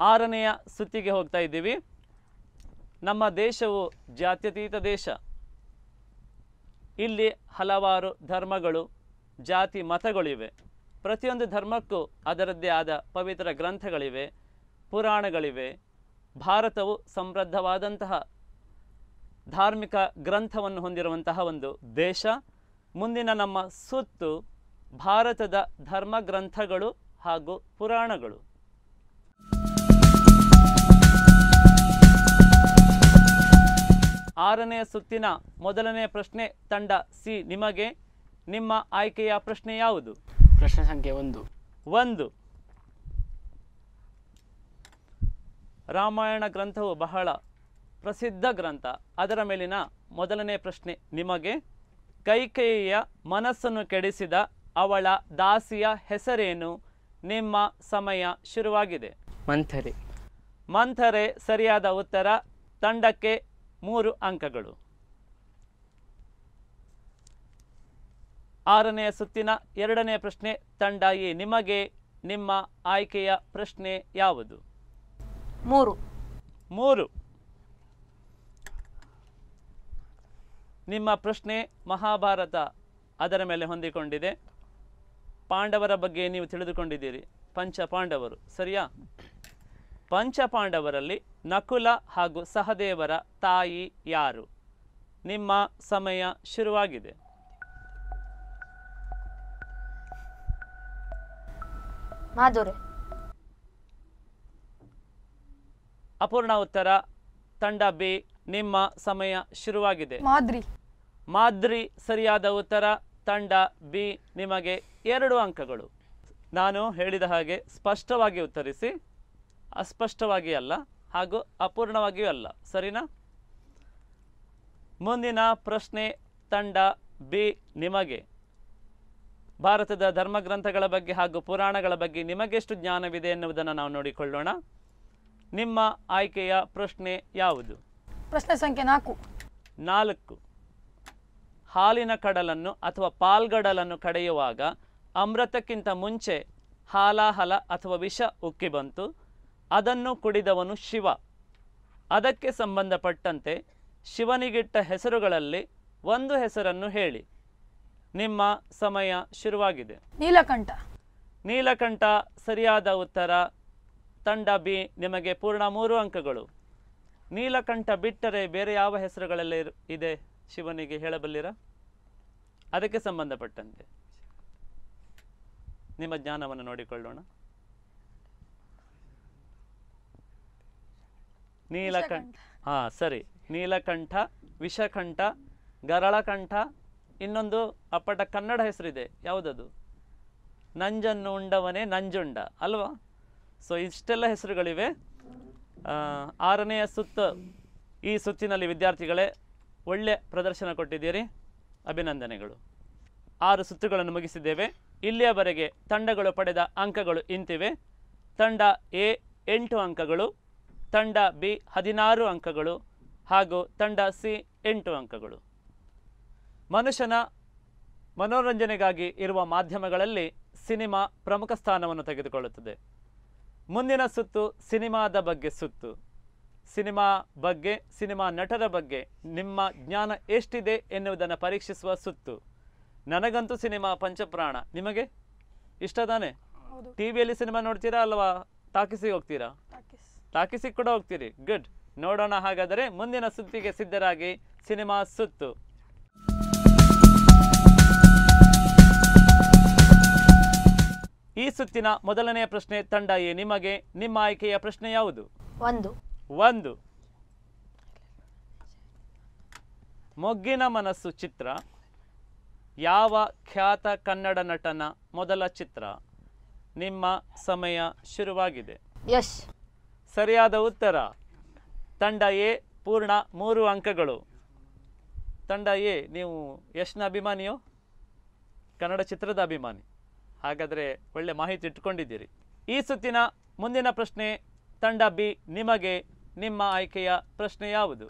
ಆರನೆಯ ಸುತ್ತಿಗೆ ಹೋಗ್ತಾ ಇದ್ದೀವಿ ನಮ್ಮ ದೇಶವು ಜಾತ್ಯತೀತ ದೇಶ ಇಲ್ಲಿ ಹಲವಾರು ಧರ್ಮಗಳು ಜಾತಿ ಮತಗಳಿವೆ ಪ್ರತಿಯೊಂದು ಧರ್ಮಕ್ಕೂ ಅದರದ್ದೇ ಆದ ಪವಿತ್ರ ಗ್ರಂಥಗಳಿವೆ ಪುರಾಣಗಳಿವೆ ಭಾರತವು ಸಮೃದ್ಧವಾದಂತಹ ಧಾರ್ಮಿಕ ಗ್ರಂಥವನ್ನು ಹೊಂದಿರುವಂತಹ ಒಂದು ದೇಶ ಮುಂದಿನ ನಮ್ಮ ಸುತ್ತು ಭಾರತದ ಧರ್ಮ ಗ್ರಂಥಗಳು ಹಾಗೂ ಪುರಾಣಗಳು ಆರನೆಯ ಸುತ್ತಿನ ಮೊದಲನೆಯ ಪ್ರಶ್ನೆ ತಂಡ ಸಿ ನಿಮಗೆ ನಿಮ್ಮ ಆಯ್ಕೆಯ ಪ್ರಶ್ನೆ ಯಾವುದು
ಪ್ರಶ್ನೆ ಸಂಖ್ಯೆ ಒಂದು
ಒಂದು ರಾಮಾಯಣ ಗ್ರಂಥವು ಬಹಳ ಪ್ರಸಿದ್ಧ ಗ್ರಂಥ ಅದರ ಮೇಲಿನ ಮೊದಲನೇ ಪ್ರಶ್ನೆ ನಿಮಗೆ ಕೈಕೇಯಿಯ ಮನಸ್ಸನ್ನು ಕೆಡಿಸಿದ ಅವಳ ದಾಸಿಯ ಹೆಸರೇನು ನಿಮ್ಮ ಸಮಯ ಶುರುವಾಗಿದೆ
ಮಂಥರೆ
ಮಂಥರೆ ಸರಿಯಾದ ಉತ್ತರ ತಂಡಕ್ಕೆ ಮೂರು ಅಂಕಗಳು ಆರನೆಯ ಸುತ್ತಿನ ಎರಡನೆಯ ಪ್ರಶ್ನೆ ತಂಡ ಎ ನಿಮಗೆ ನಿಮ್ಮ ಆಯ್ಕೆಯ ಪ್ರಶ್ನೆ ಯಾವುದು
ಮೂರು
ಮೂರು ನಿಮ್ಮ ಪ್ರಶ್ನೆ ಮಹಾಭಾರತ ಅದರ ಮೇಲೆ ಹೊಂದಿಕೊಂಡಿದೆ ಪಾಂಡವರ ಬಗ್ಗೆ ನೀವು ತಿಳಿದುಕೊಂಡಿದ್ದೀರಿ ಪಂಚ ಪಾಂಡವರು ಸರಿಯಾ ಪಂಚ ಪಾಂಡವರಲ್ಲಿ ನಕುಲ ಹಾಗೂ ಸಹದೇವರ ತಾಯಿ ಯಾರು ನಿಮ್ಮ ಸಮಯ ಶುರುವಾಗಿದೆ
ಮಾಧುರೆ
ಅಪೂರ್ಣ ಉತ್ತರ ತಂಡ ಬಿ ನಿಮ್ಮ ಸಮಯ ಶುರುವಾಗಿದೆ
ಮಾದ್ರಿ
ಮಾದ್ರಿ ಸರಿಯಾದ ಉತ್ತರ ತಂಡ ಬಿ ನಿಮಗೆ ಎರಡು ಅಂಕಗಳು ನಾನು ಹೇಳಿದ ಹಾಗೆ ಸ್ಪಷ್ಟವಾಗಿ ಉತ್ತರಿಸಿ ಅಸ್ಪಷ್ಟವಾಗಿ ಅಲ್ಲ ಹಾಗೂ ಅಪೂರ್ಣವಾಗಿಯೂ ಅಲ್ಲ ಸರಿನಾ ಮುಂದಿನ ಪ್ರಶ್ನೆ ತಂಡ ಬಿ ನಿಮಗೆ ಭಾರತದ ಧರ್ಮಗ್ರಂಥಗಳ ಬಗ್ಗೆ ಹಾಗೂ ಪುರಾಣಗಳ ಬಗ್ಗೆ ನಿಮಗೆಷ್ಟು ಜ್ಞಾನವಿದೆ ಎನ್ನುವುದನ್ನು ನಾವು ನೋಡಿಕೊಳ್ಳೋಣ ನಿಮ್ಮ ಆಯ್ಕೆಯ ಪ್ರಶ್ನೆ ಯಾವುದು
ಪ್ರಶ್ನೆ ಸಂಖ್ಯೆ ನಾಲ್ಕು
ನಾಲ್ಕು ಹಾಲಿನ ಕಡಲನ್ನು ಅಥವಾ ಪಾಲ್ಗಡಲನ್ನು ಕಡೆಯುವಾಗ ಅಮೃತಕ್ಕಿಂತ ಮುಂಚೆ ಹಾಲಾಹಲ ಅಥವಾ ವಿಷ ಉಕ್ಕಿ ಬಂತು ಅದನ್ನು ಕುಡಿದವನು ಶಿವ ಅದಕ್ಕೆ ಸಂಬಂಧಪಟ್ಟಂತೆ ಶಿವನಿಗಿಟ್ಟ ಹೆಸರುಗಳಲ್ಲಿ ಒಂದು ಹೆಸರನ್ನು ಹೇಳಿ ನಿಮ್ಮ ಸಮಯ ಶುರುವಾಗಿದೆ
ನೀಲಕಂಠ
ನೀಲಕಂಠ ಸರಿಯಾದ ಉತ್ತರ ತಂಡ ಬಿ ನಿಮಗೆ ಪೂರ್ಣ ಮೂರು ಅಂಕಗಳು ನೀಲಕಂಠ ಬಿಟ್ಟರೆ ಬೇರೆ ಯಾವ ಹೆಸರುಗಳೆಲ್ಲ ಇರು- ಇದೆ ಶಿವನಿಗೆ ಹೇಳಬಲ್ಲಿರ ಅದಕ್ಕೆ ಸಂಬಂಧಪಟ್ಟಂತೆ ನಿಮ್ಮ ಜ್ಞಾನವನ್ನು ನೋಡಿಕೊಳ್ಳೋಣ ನೀಲಕಂಠ ಹಾ ಸರಿ ನೀಲಕಂಠ ವಿಷಕಂಠ ಗರಳಕಂಠ ಇನ್ನೊಂದು ಅಪ್ಪಟ ಕನ್ನಡ ಹೆಸರಿದೆ ಯಾವುದದು ನಂಜನ್ನು ಉಂಡವನೇ ನಂಜುಂಡ ಅಲ್ವಾ ಸೊ ಇಷ್ಟೆಲ್ಲ ಹೆಸರುಗಳಿವೆ ಆ, ಆರನೆಯ ಸುತ್ತು ಈ ಸುತ್ತಿನಲ್ಲಿ ವಿದ್ಯಾರ್ಥಿಗಳೇ ಒಳ್ಳೆ ಪ್ರದರ್ಶನ ಕೊಟ್ಟಿದ್ದೀರಿ ಅಭಿನಂದನೆಗಳು ಆರು ಸುತ್ತುಗಳನ್ನು ಮುಗಿಸಿದ್ದೇವೆ ಇಲ್ಲಿಯವರೆಗೆ ತಂಡಗಳು ಪಡೆದ ಅಂಕಗಳು ಇಂತಿವೆ ತಂಡ ಎ ಎಂಟು ಅಂಕಗಳು ತಂಡ ಬಿ ಹದಿನಾರು ಅಂಕಗಳು ಹಾಗೂ ತಂಡ ಸಿ ಎಂಟು ಅಂಕಗಳು ಮನುಷ್ಯನ ಮನೋರಂಜನೆಗಾಗಿ ಇರುವ ಮಾಧ್ಯಮಗಳಲ್ಲಿ ಸಿನಿಮಾ ಪ್ರಮುಖ ಸ್ಥಾನವನ್ನು ತೆಗೆದುಕೊಳ್ಳುತ್ತದೆ ಮುಂದಿನ ಸುತ್ತು ಸಿನಿಮಾದ ಬಗ್ಗೆ ಸುತ್ತು ಸಿನಿಮಾ ಬಗ್ಗೆ ಸಿನಿಮಾ ನಟರ ಬಗ್ಗೆ ನಿಮ್ಮ ಜ್ಞಾನ ಎಷ್ಟಿದೆ ಎನ್ನುವುದನ್ನು ಪರೀಕ್ಷಿಸುವ ಸುತ್ತು ನನಗಂತೂ ಸಿನಿಮಾ ಪಂಚಪ್ರಾಣ ನಿಮಗೆ ಇಷ್ಟ ತಾನೆ
ಹೌದು
ಟಿ ವಿಯಲ್ಲಿ ಸಿನಿಮಾ ನೋಡ್ತೀರಾ ಅಲ್ವಾ ಟಾಕಿಸಿಗೆ ಹೋಗ್ತೀರಾ
ಟಾಕೀಸ್.
ಟಾಕಿಸಿಗೆ ಕೂಡ ಹೋಗ್ತೀರಿ ಗುಡ್ ನೋಡೋಣ ಹಾಗಾದರೆ ಮುಂದಿನ ಸುತ್ತಿಗೆ ಸಿದ್ಧರಾಗಿ ಸಿನಿಮಾ ಸುತ್ತು ಈ ಸುತ್ತಿನ ಮೊದಲನೆಯ ಪ್ರಶ್ನೆ ತಂಡ ಎ ನಿಮಗೆ ನಿಮ್ಮ ಆಯ್ಕೆಯ ಪ್ರಶ್ನೆ ಯಾವುದು
ಒಂದು
ಒಂದು ಮೊಗ್ಗಿನ ಮನಸ್ಸು ಚಿತ್ರ ಯಾವ ಖ್ಯಾತ ಕನ್ನಡ ನಟನ ಮೊದಲ ಚಿತ್ರ ನಿಮ್ಮ ಸಮಯ ಶುರುವಾಗಿದೆ
ಯಶ್
ಸರಿಯಾದ ಉತ್ತರ ತಂಡ ಎ ಪೂರ್ಣ ಮೂರು ಅಂಕಗಳು ತಂಡ ಎ ನೀವು ಯಶ್ನ ಅಭಿಮಾನಿಯೋ ಕನ್ನಡ ಚಿತ್ರದ ಅಭಿಮಾನಿ ಹಾಗಾದರೆ ಒಳ್ಳೆ ಮಾಹಿತಿ ಇಟ್ಕೊಂಡಿದ್ದೀರಿ ಈ ಸುತ್ತಿನ ಮುಂದಿನ ಪ್ರಶ್ನೆ ತಂಡ ಬಿ ನಿಮಗೆ ನಿಮ್ಮ ಆಯ್ಕೆಯ ಪ್ರಶ್ನೆ ಯಾವುದು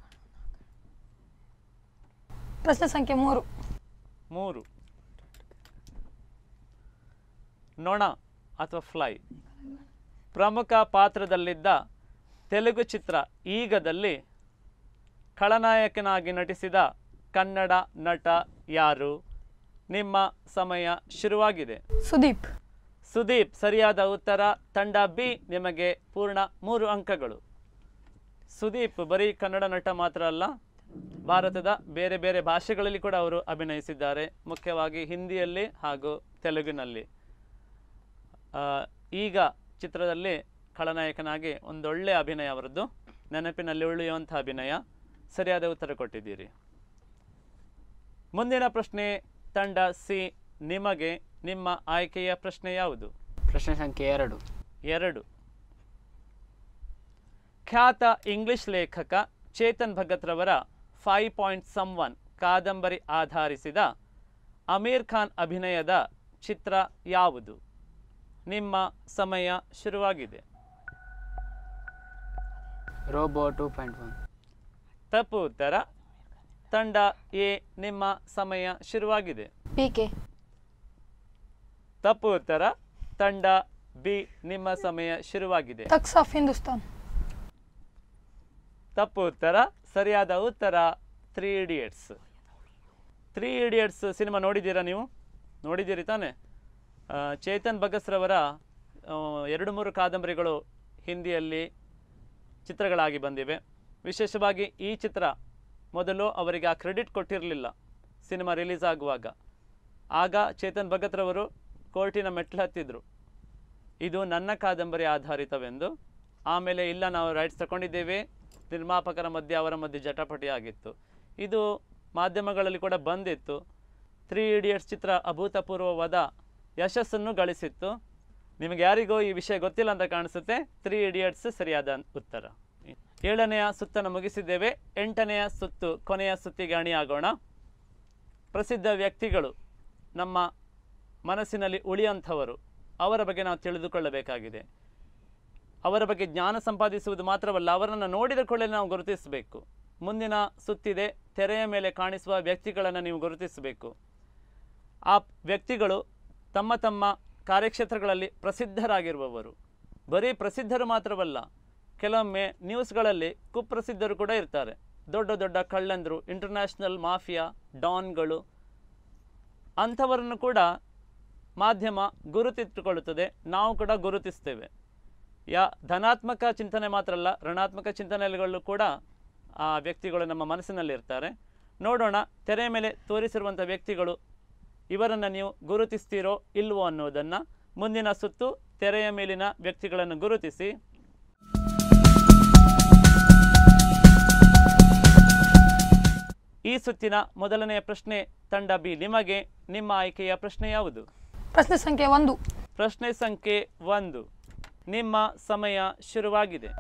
ಪ್ರಶ್ನೆ ಸಂಖ್ಯೆ ಮೂರು
ಮೂರು ನೊಣ ಅಥವಾ ಫ್ಲೈ ಪ್ರಮುಖ ಪಾತ್ರದಲ್ಲಿದ್ದ ತೆಲುಗು ಚಿತ್ರ ಈಗದಲ್ಲಿ ಖಳನಾಯಕನಾಗಿ ನಟಿಸಿದ ಕನ್ನಡ ನಟ ಯಾರು ನಿಮ್ಮ ಸಮಯ ಶುರುವಾಗಿದೆ
ಸುದೀಪ್
ಸುದೀಪ್ ಸರಿಯಾದ ಉತ್ತರ ತಂಡ ಬಿ ನಿಮಗೆ ಪೂರ್ಣ ಮೂರು ಅಂಕಗಳು ಸುದೀಪ್ ಬರೀ ಕನ್ನಡ ನಟ ಮಾತ್ರ ಅಲ್ಲ ಭಾರತದ ಬೇರೆ ಬೇರೆ ಭಾಷೆಗಳಲ್ಲಿ ಕೂಡ ಅವರು ಅಭಿನಯಿಸಿದ್ದಾರೆ ಮುಖ್ಯವಾಗಿ ಹಿಂದಿಯಲ್ಲಿ ಹಾಗೂ ತೆಲುಗಿನಲ್ಲಿ ಆ, ಈಗ ಚಿತ್ರದಲ್ಲಿ ಖಳನಾಯಕನಾಗಿ ಒಂದೊಳ್ಳೆ ಅಭಿನಯ ಅವರದ್ದು ನೆನಪಿನಲ್ಲಿ ಉಳಿಯುವಂಥ ಅಭಿನಯ ಸರಿಯಾದ ಉತ್ತರ ಕೊಟ್ಟಿದ್ದೀರಿ ಮುಂದಿನ ಪ್ರಶ್ನೆ ತಂಡ ಸಿ ನಿಮಗೆ ನಿಮ್ಮ ಆಯ್ಕೆಯ ಪ್ರಶ್ನೆ ಯಾವುದು
ಪ್ರಶ್ನೆ ಸಂಖ್ಯೆ ಎರಡು
ಎರಡು ಖ್ಯಾತ ಇಂಗ್ಲಿಷ್ ಲೇಖಕ ಚೇತನ್ ಭಗತ್ ರವರ ಫೈವ್ ಪಾಯಿಂಟ್ ಸಮ್ ಒನ್ ಕಾದಂಬರಿ ಆಧರಿಸಿದ ಅಮೀರ್ ಖಾನ್ ಅಭಿನಯದ ಚಿತ್ರ ಯಾವುದು ನಿಮ್ಮ ಸಮಯ ಶುರುವಾಗಿದೆ
ರೋಬೋ ಟೂ ಪಾಯಿಂಟ್ ಒನ್
ತಪ್ಪು ಉತ್ತರ ತಂಡ ಎ ನಿಮ್ಮ ಸಮಯ ಶುರುವಾಗಿದೆ
ಪಿ ಕೆ
ತಪ್ಪು ಉತ್ತರ ತಂಡ ಬಿ ನಿಮ್ಮ ಸಮಯ ಶುರುವಾಗಿದೆ
ತಕ್ಸ್ ಆಫ್ ಹಿಂದೂಸ್ತಾನ್
ತಪ್ಪು ಉತ್ತರ ಸರಿಯಾದ ಉತ್ತರ three idiots three idiots cinema ನೋಡಿದ್ದೀರಾ ನೀವು ನೋಡಿದ್ದೀರಿ ತಾನೆ ಆ, ಚೇತನ್ ಭಗಸ್ರವರ ಆ, ಎರಡು ಮೂರು ಕಾದಂಬರಿಗಳು ಹಿಂದಿಯಲ್ಲಿ ಚಿತ್ರಗಳಾಗಿ ಬಂದಿವೆ ವಿಶೇಷವಾಗಿ ಈ ಚಿತ್ರ ಮೊದಲು ಅವರಿಗೆ ಆ ಕ್ರೆಡಿಟ್ ಕೊಟ್ಟಿರಲಿಲ್ಲ ಸಿನಿಮಾ ರಿಲೀಸ್ ಆಗುವಾಗ ಆಗ ಚೇತನ್ ಭಗತ್ರವರು ಕೋರ್ಟಿನ ಮೆಟ್ಲು ಹತ್ತಿದ್ರು ಇದು ನನ್ನ ಕಾದಂಬರಿ ಆಧಾರಿತವೆಂದು ಆಮೇಲೆ ಇಲ್ಲ ನಾವು ರೈಟ್ಸ್ ತಗೊಂಡಿದ್ದೇವೆ ನಿರ್ಮಾಪಕರ ಮಧ್ಯೆ ಅವರ ಮಧ್ಯೆ ಜಟಾಪಟಿ ಆಗಿತ್ತು ಇದು ಮಾಧ್ಯಮಗಳಲ್ಲಿ ಕೂಡ ಬಂದಿತ್ತು ತ್ರೀ ಇಡಿಯಟ್ಸ್ ಚಿತ್ರ ಅಭೂತಪೂರ್ವವಾದ ಯಶಸ್ಸನ್ನು ಗಳಿಸಿತ್ತು ನಿಮಗೆ ಯಾರಿಗೋ ಈ ವಿಷಯ ಗೊತ್ತಿಲ್ಲ ಅಂತ ಕಾಣಿಸುತ್ತೆ ತ್ರೀ ಇಡಿಯಟ್ಸ್ ಸರಿಯಾದ ಉತ್ತರ ಏಳನೆಯ ಸುತ್ತನ್ನು ಮುಗಿಸಿದ್ದೇವೆ ಎಂಟನೆಯ ಸುತ್ತು ಕೊನೆಯ ಸುತ್ತಿಗೆ ಅಣಿಯಾಗೋಣ ಪ್ರಸಿದ್ಧ ವ್ಯಕ್ತಿಗಳು ನಮ್ಮ ಮನಸ್ಸಿನಲ್ಲಿ ಉಳಿಯಂಥವರು ಅವರ ಬಗ್ಗೆ ನಾವು ತಿಳಿದುಕೊಳ್ಳಬೇಕಾಗಿದೆ ಅವರ ಬಗ್ಗೆ ಜ್ಞಾನ ಸಂಪಾದಿಸುವುದು ಮಾತ್ರವಲ್ಲ ಅವರನ್ನು ನೋಡಿದ ಕೂಡಲೇ ನಾವು ಗುರುತಿಸಬೇಕು ಮುಂದಿನ ಸುತ್ತಿದೆ ತೆರೆಯ ಮೇಲೆ ಕಾಣಿಸುವ ವ್ಯಕ್ತಿಗಳನ್ನು ನೀವು ಗುರುತಿಸಬೇಕು ಆ ವ್ಯಕ್ತಿಗಳು ತಮ್ಮ ತಮ್ಮ ಕಾರ್ಯಕ್ಷೇತ್ರಗಳಲ್ಲಿ ಪ್ರಸಿದ್ಧರಾಗಿರುವವರು ಬರೀ ಪ್ರಸಿದ್ಧರು ಮಾತ್ರವಲ್ಲ ಕೆಲವೊಮ್ಮೆ ನ್ಯೂಸ್ಗಳಲ್ಲಿ ಕುಪ್ರಸಿದ್ಧರು ಕೂಡ ಇರ್ತಾರೆ ದೊಡ್ಡ ದೊಡ್ಡ ಕಳ್ಳಂದರು ಇಂಟರ್ನ್ಯಾಷನಲ್ ಮಾಫಿಯಾ ಡಾನ್ಗಳು ಅಂಥವರನ್ನು ಕೂಡ ಮಾಧ್ಯಮ ಗುರುತಿಟ್ಟುಕೊಳ್ಳುತ್ತದೆ ನಾವು ಕೂಡ ಗುರುತಿಸ್ತೇವೆ ಯಾ ಧನಾತ್ಮಕ ಚಿಂತನೆ ಮಾತ್ರ ಅಲ್ಲ ಋಣಾತ್ಮಕ ಚಿಂತನೆಗಳು ಕೂಡ ಆ ವ್ಯಕ್ತಿಗಳು ನಮ್ಮ ಮನಸ್ಸಿನಲ್ಲಿ ಇರ್ತಾರೆ ನೋಡೋಣ ತೆರೆಯ ಮೇಲೆ ತೋರಿಸಿರುವಂಥ ವ್ಯಕ್ತಿಗಳು ಇವರನ್ನು ನೀವು ಗುರುತಿಸ್ತೀರೋ ಇಲ್ವೋ ಅನ್ನೋದನ್ನು ಮುಂದಿನ ಸುತ್ತು ತೆರೆಯ ಮೇಲಿನ ವ್ಯಕ್ತಿಗಳನ್ನು ಗುರುತಿಸಿ ಈ ಸುತ್ತಿನ ಮೊದಲನೆಯ ಪ್ರಶ್ನೆ ತಂಡ ಬಿ ನಿಮಗೆ ನಿಮ್ಮ ಆಯ್ಕೆಯ ಪ್ರಶ್ನೆ ಯಾವುದು
ಪ್ರಶ್ನೆ ಸಂಖ್ಯೆ ಒಂದು
ಪ್ರಶ್ನೆ ಸಂಖ್ಯೆ ಒಂದು ನಿಮ್ಮ ಸಮಯ ಶುರುವಾಗಿದೆ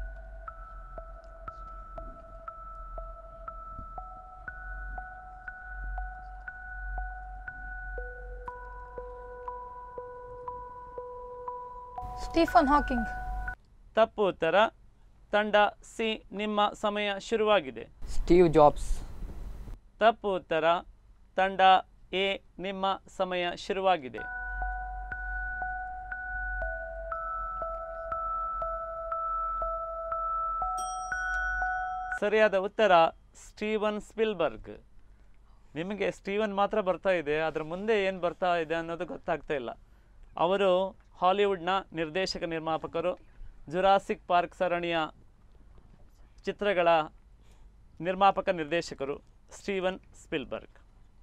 ಸ್ಟೀಫನ್ ಹಾಕಿಂಗ್
ತಪ್ಪು ಉತ್ತರ ತಂಡ ಸಿ ನಿಮ್ಮ ಸಮಯ ಶುರುವಾಗಿದೆ
ಸ್ಟೀವ್ ಜಾಬ್ಸ್
ತಪ್ಪು ಉತ್ತರ ತಂಡ ಎ ನಿಮ್ಮ ಸಮಯ ಶುರುವಾಗಿದೆ ಸರಿಯಾದ ಉತ್ತರ ಸ್ಟೀವನ್ ಸ್ಪಿಲ್ಬರ್ಗ್ ನಿಮಗೆ ಸ್ಟೀವನ್ ಮಾತ್ರ ಬರ್ತಾ ಇದೆ ಅದರ ಮುಂದೆ ಏನು ಬರ್ತಾ ಇದೆ ಅನ್ನೋದು ಗೊತ್ತಾಗ್ತಾ ಇಲ್ಲ ಅವರು ಹಾಲಿವುಡ್ನ ನಿರ್ದೇಶಕ ನಿರ್ಮಾಪಕರು ಜುರಾಸಿಕ್ ಪಾರ್ಕ್ ಸರಣಿಯ ಚಿತ್ರಗಳ ನಿರ್ಮಾಪಕ ನಿರ್ದೇಶಕರು ಸ್ಟೀವನ್ ಸ್ಪಿಲ್ಬರ್ಗ್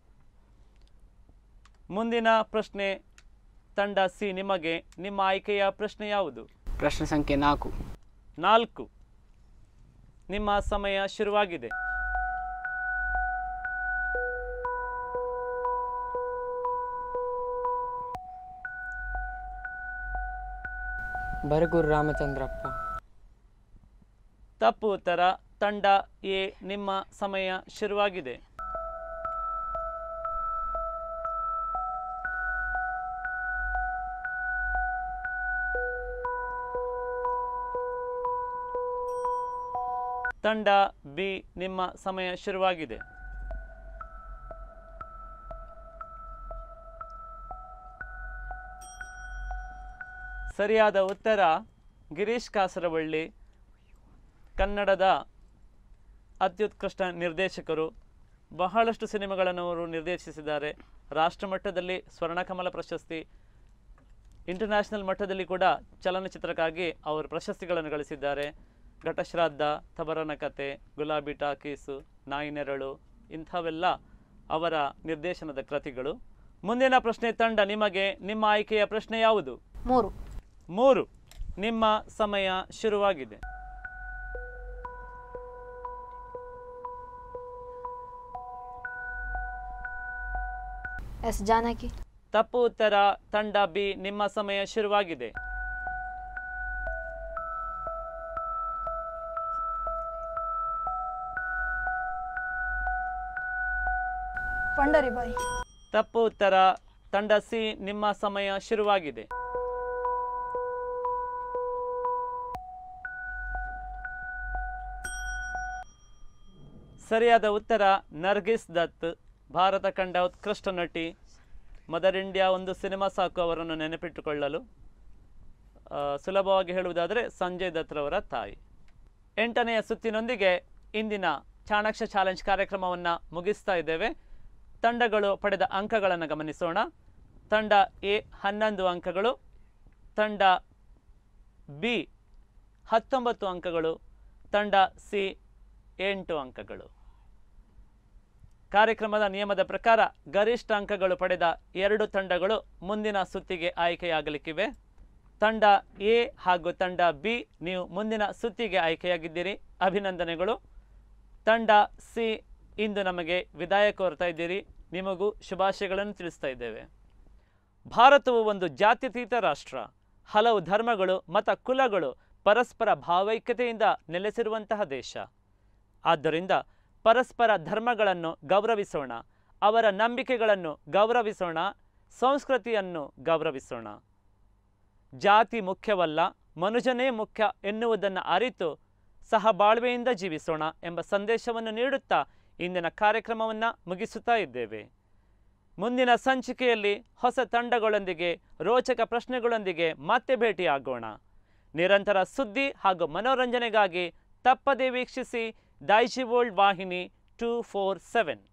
ಮುಂದಿನ ಪ್ರಶ್ನೆ ತಂಡ ಸಿ ನಿಮಗೆ ನಿಮ್ಮ ಆಯ್ಕೆಯ ಪ್ರಶ್ನೆ ಯಾವುದು
ಪ್ರಶ್ನೆ ಸಂಖ್ಯೆ ನಾಲ್ಕು
ನಾಲ್ಕು ನಿಮ್ಮ ಸಮಯ ಶುರುವಾಗಿದೆ
ಬರಗೂರು ರಾಮಚಂದ್ರಪ್ಪ
ತಪ್ಪು ಉತ್ತರ ತಂಡ ಎ ನಿಮ್ಮ ಸಮಯ ಶುರುವಾಗಿದೆ ತಂಡ ಬಿ ನಿಮ್ಮ ಸಮಯ ಶುರುವಾಗಿದೆ ಸರಿಯಾದ ಉತ್ತರ ಗಿರೀಶ್ ಕಾಸರವಳ್ಳಿ ಕನ್ನಡದ ಅತ್ಯುತ್ಕೃಷ್ಟ ನಿರ್ದೇಶಕರು ಬಹಳಷ್ಟು ಸಿನಿಮಾಗಳನ್ನು ಅವರು ನಿರ್ದೇಶಿಸಿದ್ದಾರೆ ರಾಷ್ಟ್ರಮಟ್ಟದಲ್ಲಿ ಸ್ವರ್ಣಕಮಲ ಪ್ರಶಸ್ತಿ ಇಂಟರ್ನ್ಯಾಷನಲ್ ಮಟ್ಟದಲ್ಲಿ ಕೂಡ ಚಲನಚಿತ್ರಕ್ಕಾಗಿ ಅವರು ಪ್ರಶಸ್ತಿಗಳನ್ನು ಗಳಿಸಿದ್ದಾರೆ ಘಟಶ್ರಾದ್ದ ತಬರನ ಕತೆ ಗುಲಾಬಿ ಟಾಕೀಸು ನಾಯಿ ನೆರಳು ಇಂಥವೆಲ್ಲ ಅವರ ನಿರ್ದೇಶನದ ಕೃತಿಗಳು ಮುಂದಿನ ಪ್ರಶ್ನೆ ತಂಡ ನಿಮಗೆ ನಿಮ್ಮ ಆಯ್ಕೆಯ ಪ್ರಶ್ನೆ ಯಾವುದು
ಮೂರು
ಮೂರು ನಿಮ್ಮ ಸಮಯ ಶುರುವಾಗಿದೆ
ಎಸ್ ಜಾನಕಿ
ತಪ್ಪು ಉತ್ತರ ತಂಡ ಬಿ ನಿಮ್ಮ ಸಮಯ ಶುರುವಾಗಿದೆ
ಪಂಡರಿಬಾಯಿ
ತಪ್ಪು ಉತ್ತರ ತಂಡ ಸಿ ನಿಮ್ಮ ಸಮಯ ಶುರುವಾಗಿದೆ ಸರಿಯಾದ ಉತ್ತರ ನರ್ಗಿಸ್ ದತ್ ಭಾರತ ಕಂಡ ಉತ್ಕೃಷ್ಟ ನಟಿ ಮದರ್ ಇಂಡಿಯಾ ಒಂದು ಸಿನಿಮಾ ಸಾಕು ಅವರನ್ನು ನೆನಪಿಟ್ಟುಕೊಳ್ಳಲು ಆ, ಸುಲಭವಾಗಿ ಹೇಳುವುದಾದರೆ ಸಂಜಯ್ ದತ್ರವರ ತಾಯಿ ಎಂಟನೆಯ ಸುತ್ತಿನೊಂದಿಗೆ ಇಂದಿನ ಚಾಣಾಕ್ಷ ಚಾಲೆಂಜ್ ಕಾರ್ಯಕ್ರಮವನ್ನು ಮುಗಿಸ್ತಾ ಇದ್ದೇವೆ ತಂಡಗಳು ಪಡೆದ ಅಂಕಗಳನ್ನು ಗಮನಿಸೋಣ ತಂಡ ಎ ಹನ್ನೊಂದು ಅಂಕಗಳು ತಂಡ ಬಿ ಹತ್ತೊಂಬತ್ತು ಅಂಕಗಳು ತಂಡ ಸಿ ಎಂಟು ಅಂಕಗಳು ಕಾರ್ಯಕ್ರಮದ ನಿಯಮದ ಪ್ರಕಾರ ಗರಿಷ್ಠ ಅಂಕಗಳು ಪಡೆದ ಎರಡು ತಂಡಗಳು ಮುಂದಿನ ಸುತ್ತಿಗೆ ಆಯ್ಕೆಯಾಗಲಿಕ್ಕಿವೆ ತಂಡ ಎ ಹಾಗೂ ತಂಡ ಬಿ ನೀವು ಮುಂದಿನ ಸುತ್ತಿಗೆ ಆಯ್ಕೆಯಾಗಿದ್ದೀರಿ ಅಭಿನಂದನೆಗಳು ತಂಡ ಸಿ ಇಂದು ನಮಗೆ ವಿದಾಯ ಕೋರ್ತಾ ಇದ್ದೀರಿ ನಿಮಗೂ ಶುಭಾಶಯಗಳನ್ನು ತಿಳಿಸ್ತಾ ಇದ್ದೇವೆ ಭಾರತವು ಒಂದು ಜಾತ್ಯತೀತ ರಾಷ್ಟ್ರ ಹಲವು ಧರ್ಮಗಳು ಮತ ಕುಲಗಳು ಪರಸ್ಪರ ಭಾವೈಕ್ಯತೆಯಿಂದ ನೆಲೆಸಿರುವಂತಹ ದೇಶ ಆದ್ದರಿಂದ ಪರಸ್ಪರ ಧರ್ಮಗಳನ್ನು ಗೌರವಿಸೋಣ ಅವರ ನಂಬಿಕೆಗಳನ್ನು ಗೌರವಿಸೋಣ ಸಂಸ್ಕೃತಿಯನ್ನು ಗೌರವಿಸೋಣ ಜಾತಿ ಮುಖ್ಯವಲ್ಲ ಮನುಜನೇ ಮುಖ್ಯ ಎನ್ನುವುದನ್ನು ಅರಿತು ಸಹಬಾಳ್ವೆಯಿಂದ ಜೀವಿಸೋಣ ಎಂಬ ಸಂದೇಶವನ್ನು ನೀಡುತ್ತಾ ಇಂದಿನ ಕಾರ್ಯಕ್ರಮವನ್ನು ಮುಗಿಸುತ್ತಾ ಇದ್ದೇವೆ ಮುಂದಿನ ಸಂಚಿಕೆಯಲ್ಲಿ ಹೊಸ ತಂಡಗಳೊಂದಿಗೆ ರೋಚಕ ಪ್ರಶ್ನೆಗಳೊಂದಿಗೆ ಮತ್ತೆ ಭೇಟಿಯಾಗೋಣ ನಿರಂತರ ಸುದ್ದಿ ಹಾಗೂ ಮನೋರಂಜನೆಗಾಗಿ ತಪ್ಪದೇ ವೀಕ್ಷಿಸಿ ದೈಜಿ ವರ್ಲ್ಡ್ ವಾಹಿನಿ ಟೂ ಫೋರ್ ಸೆವೆನ್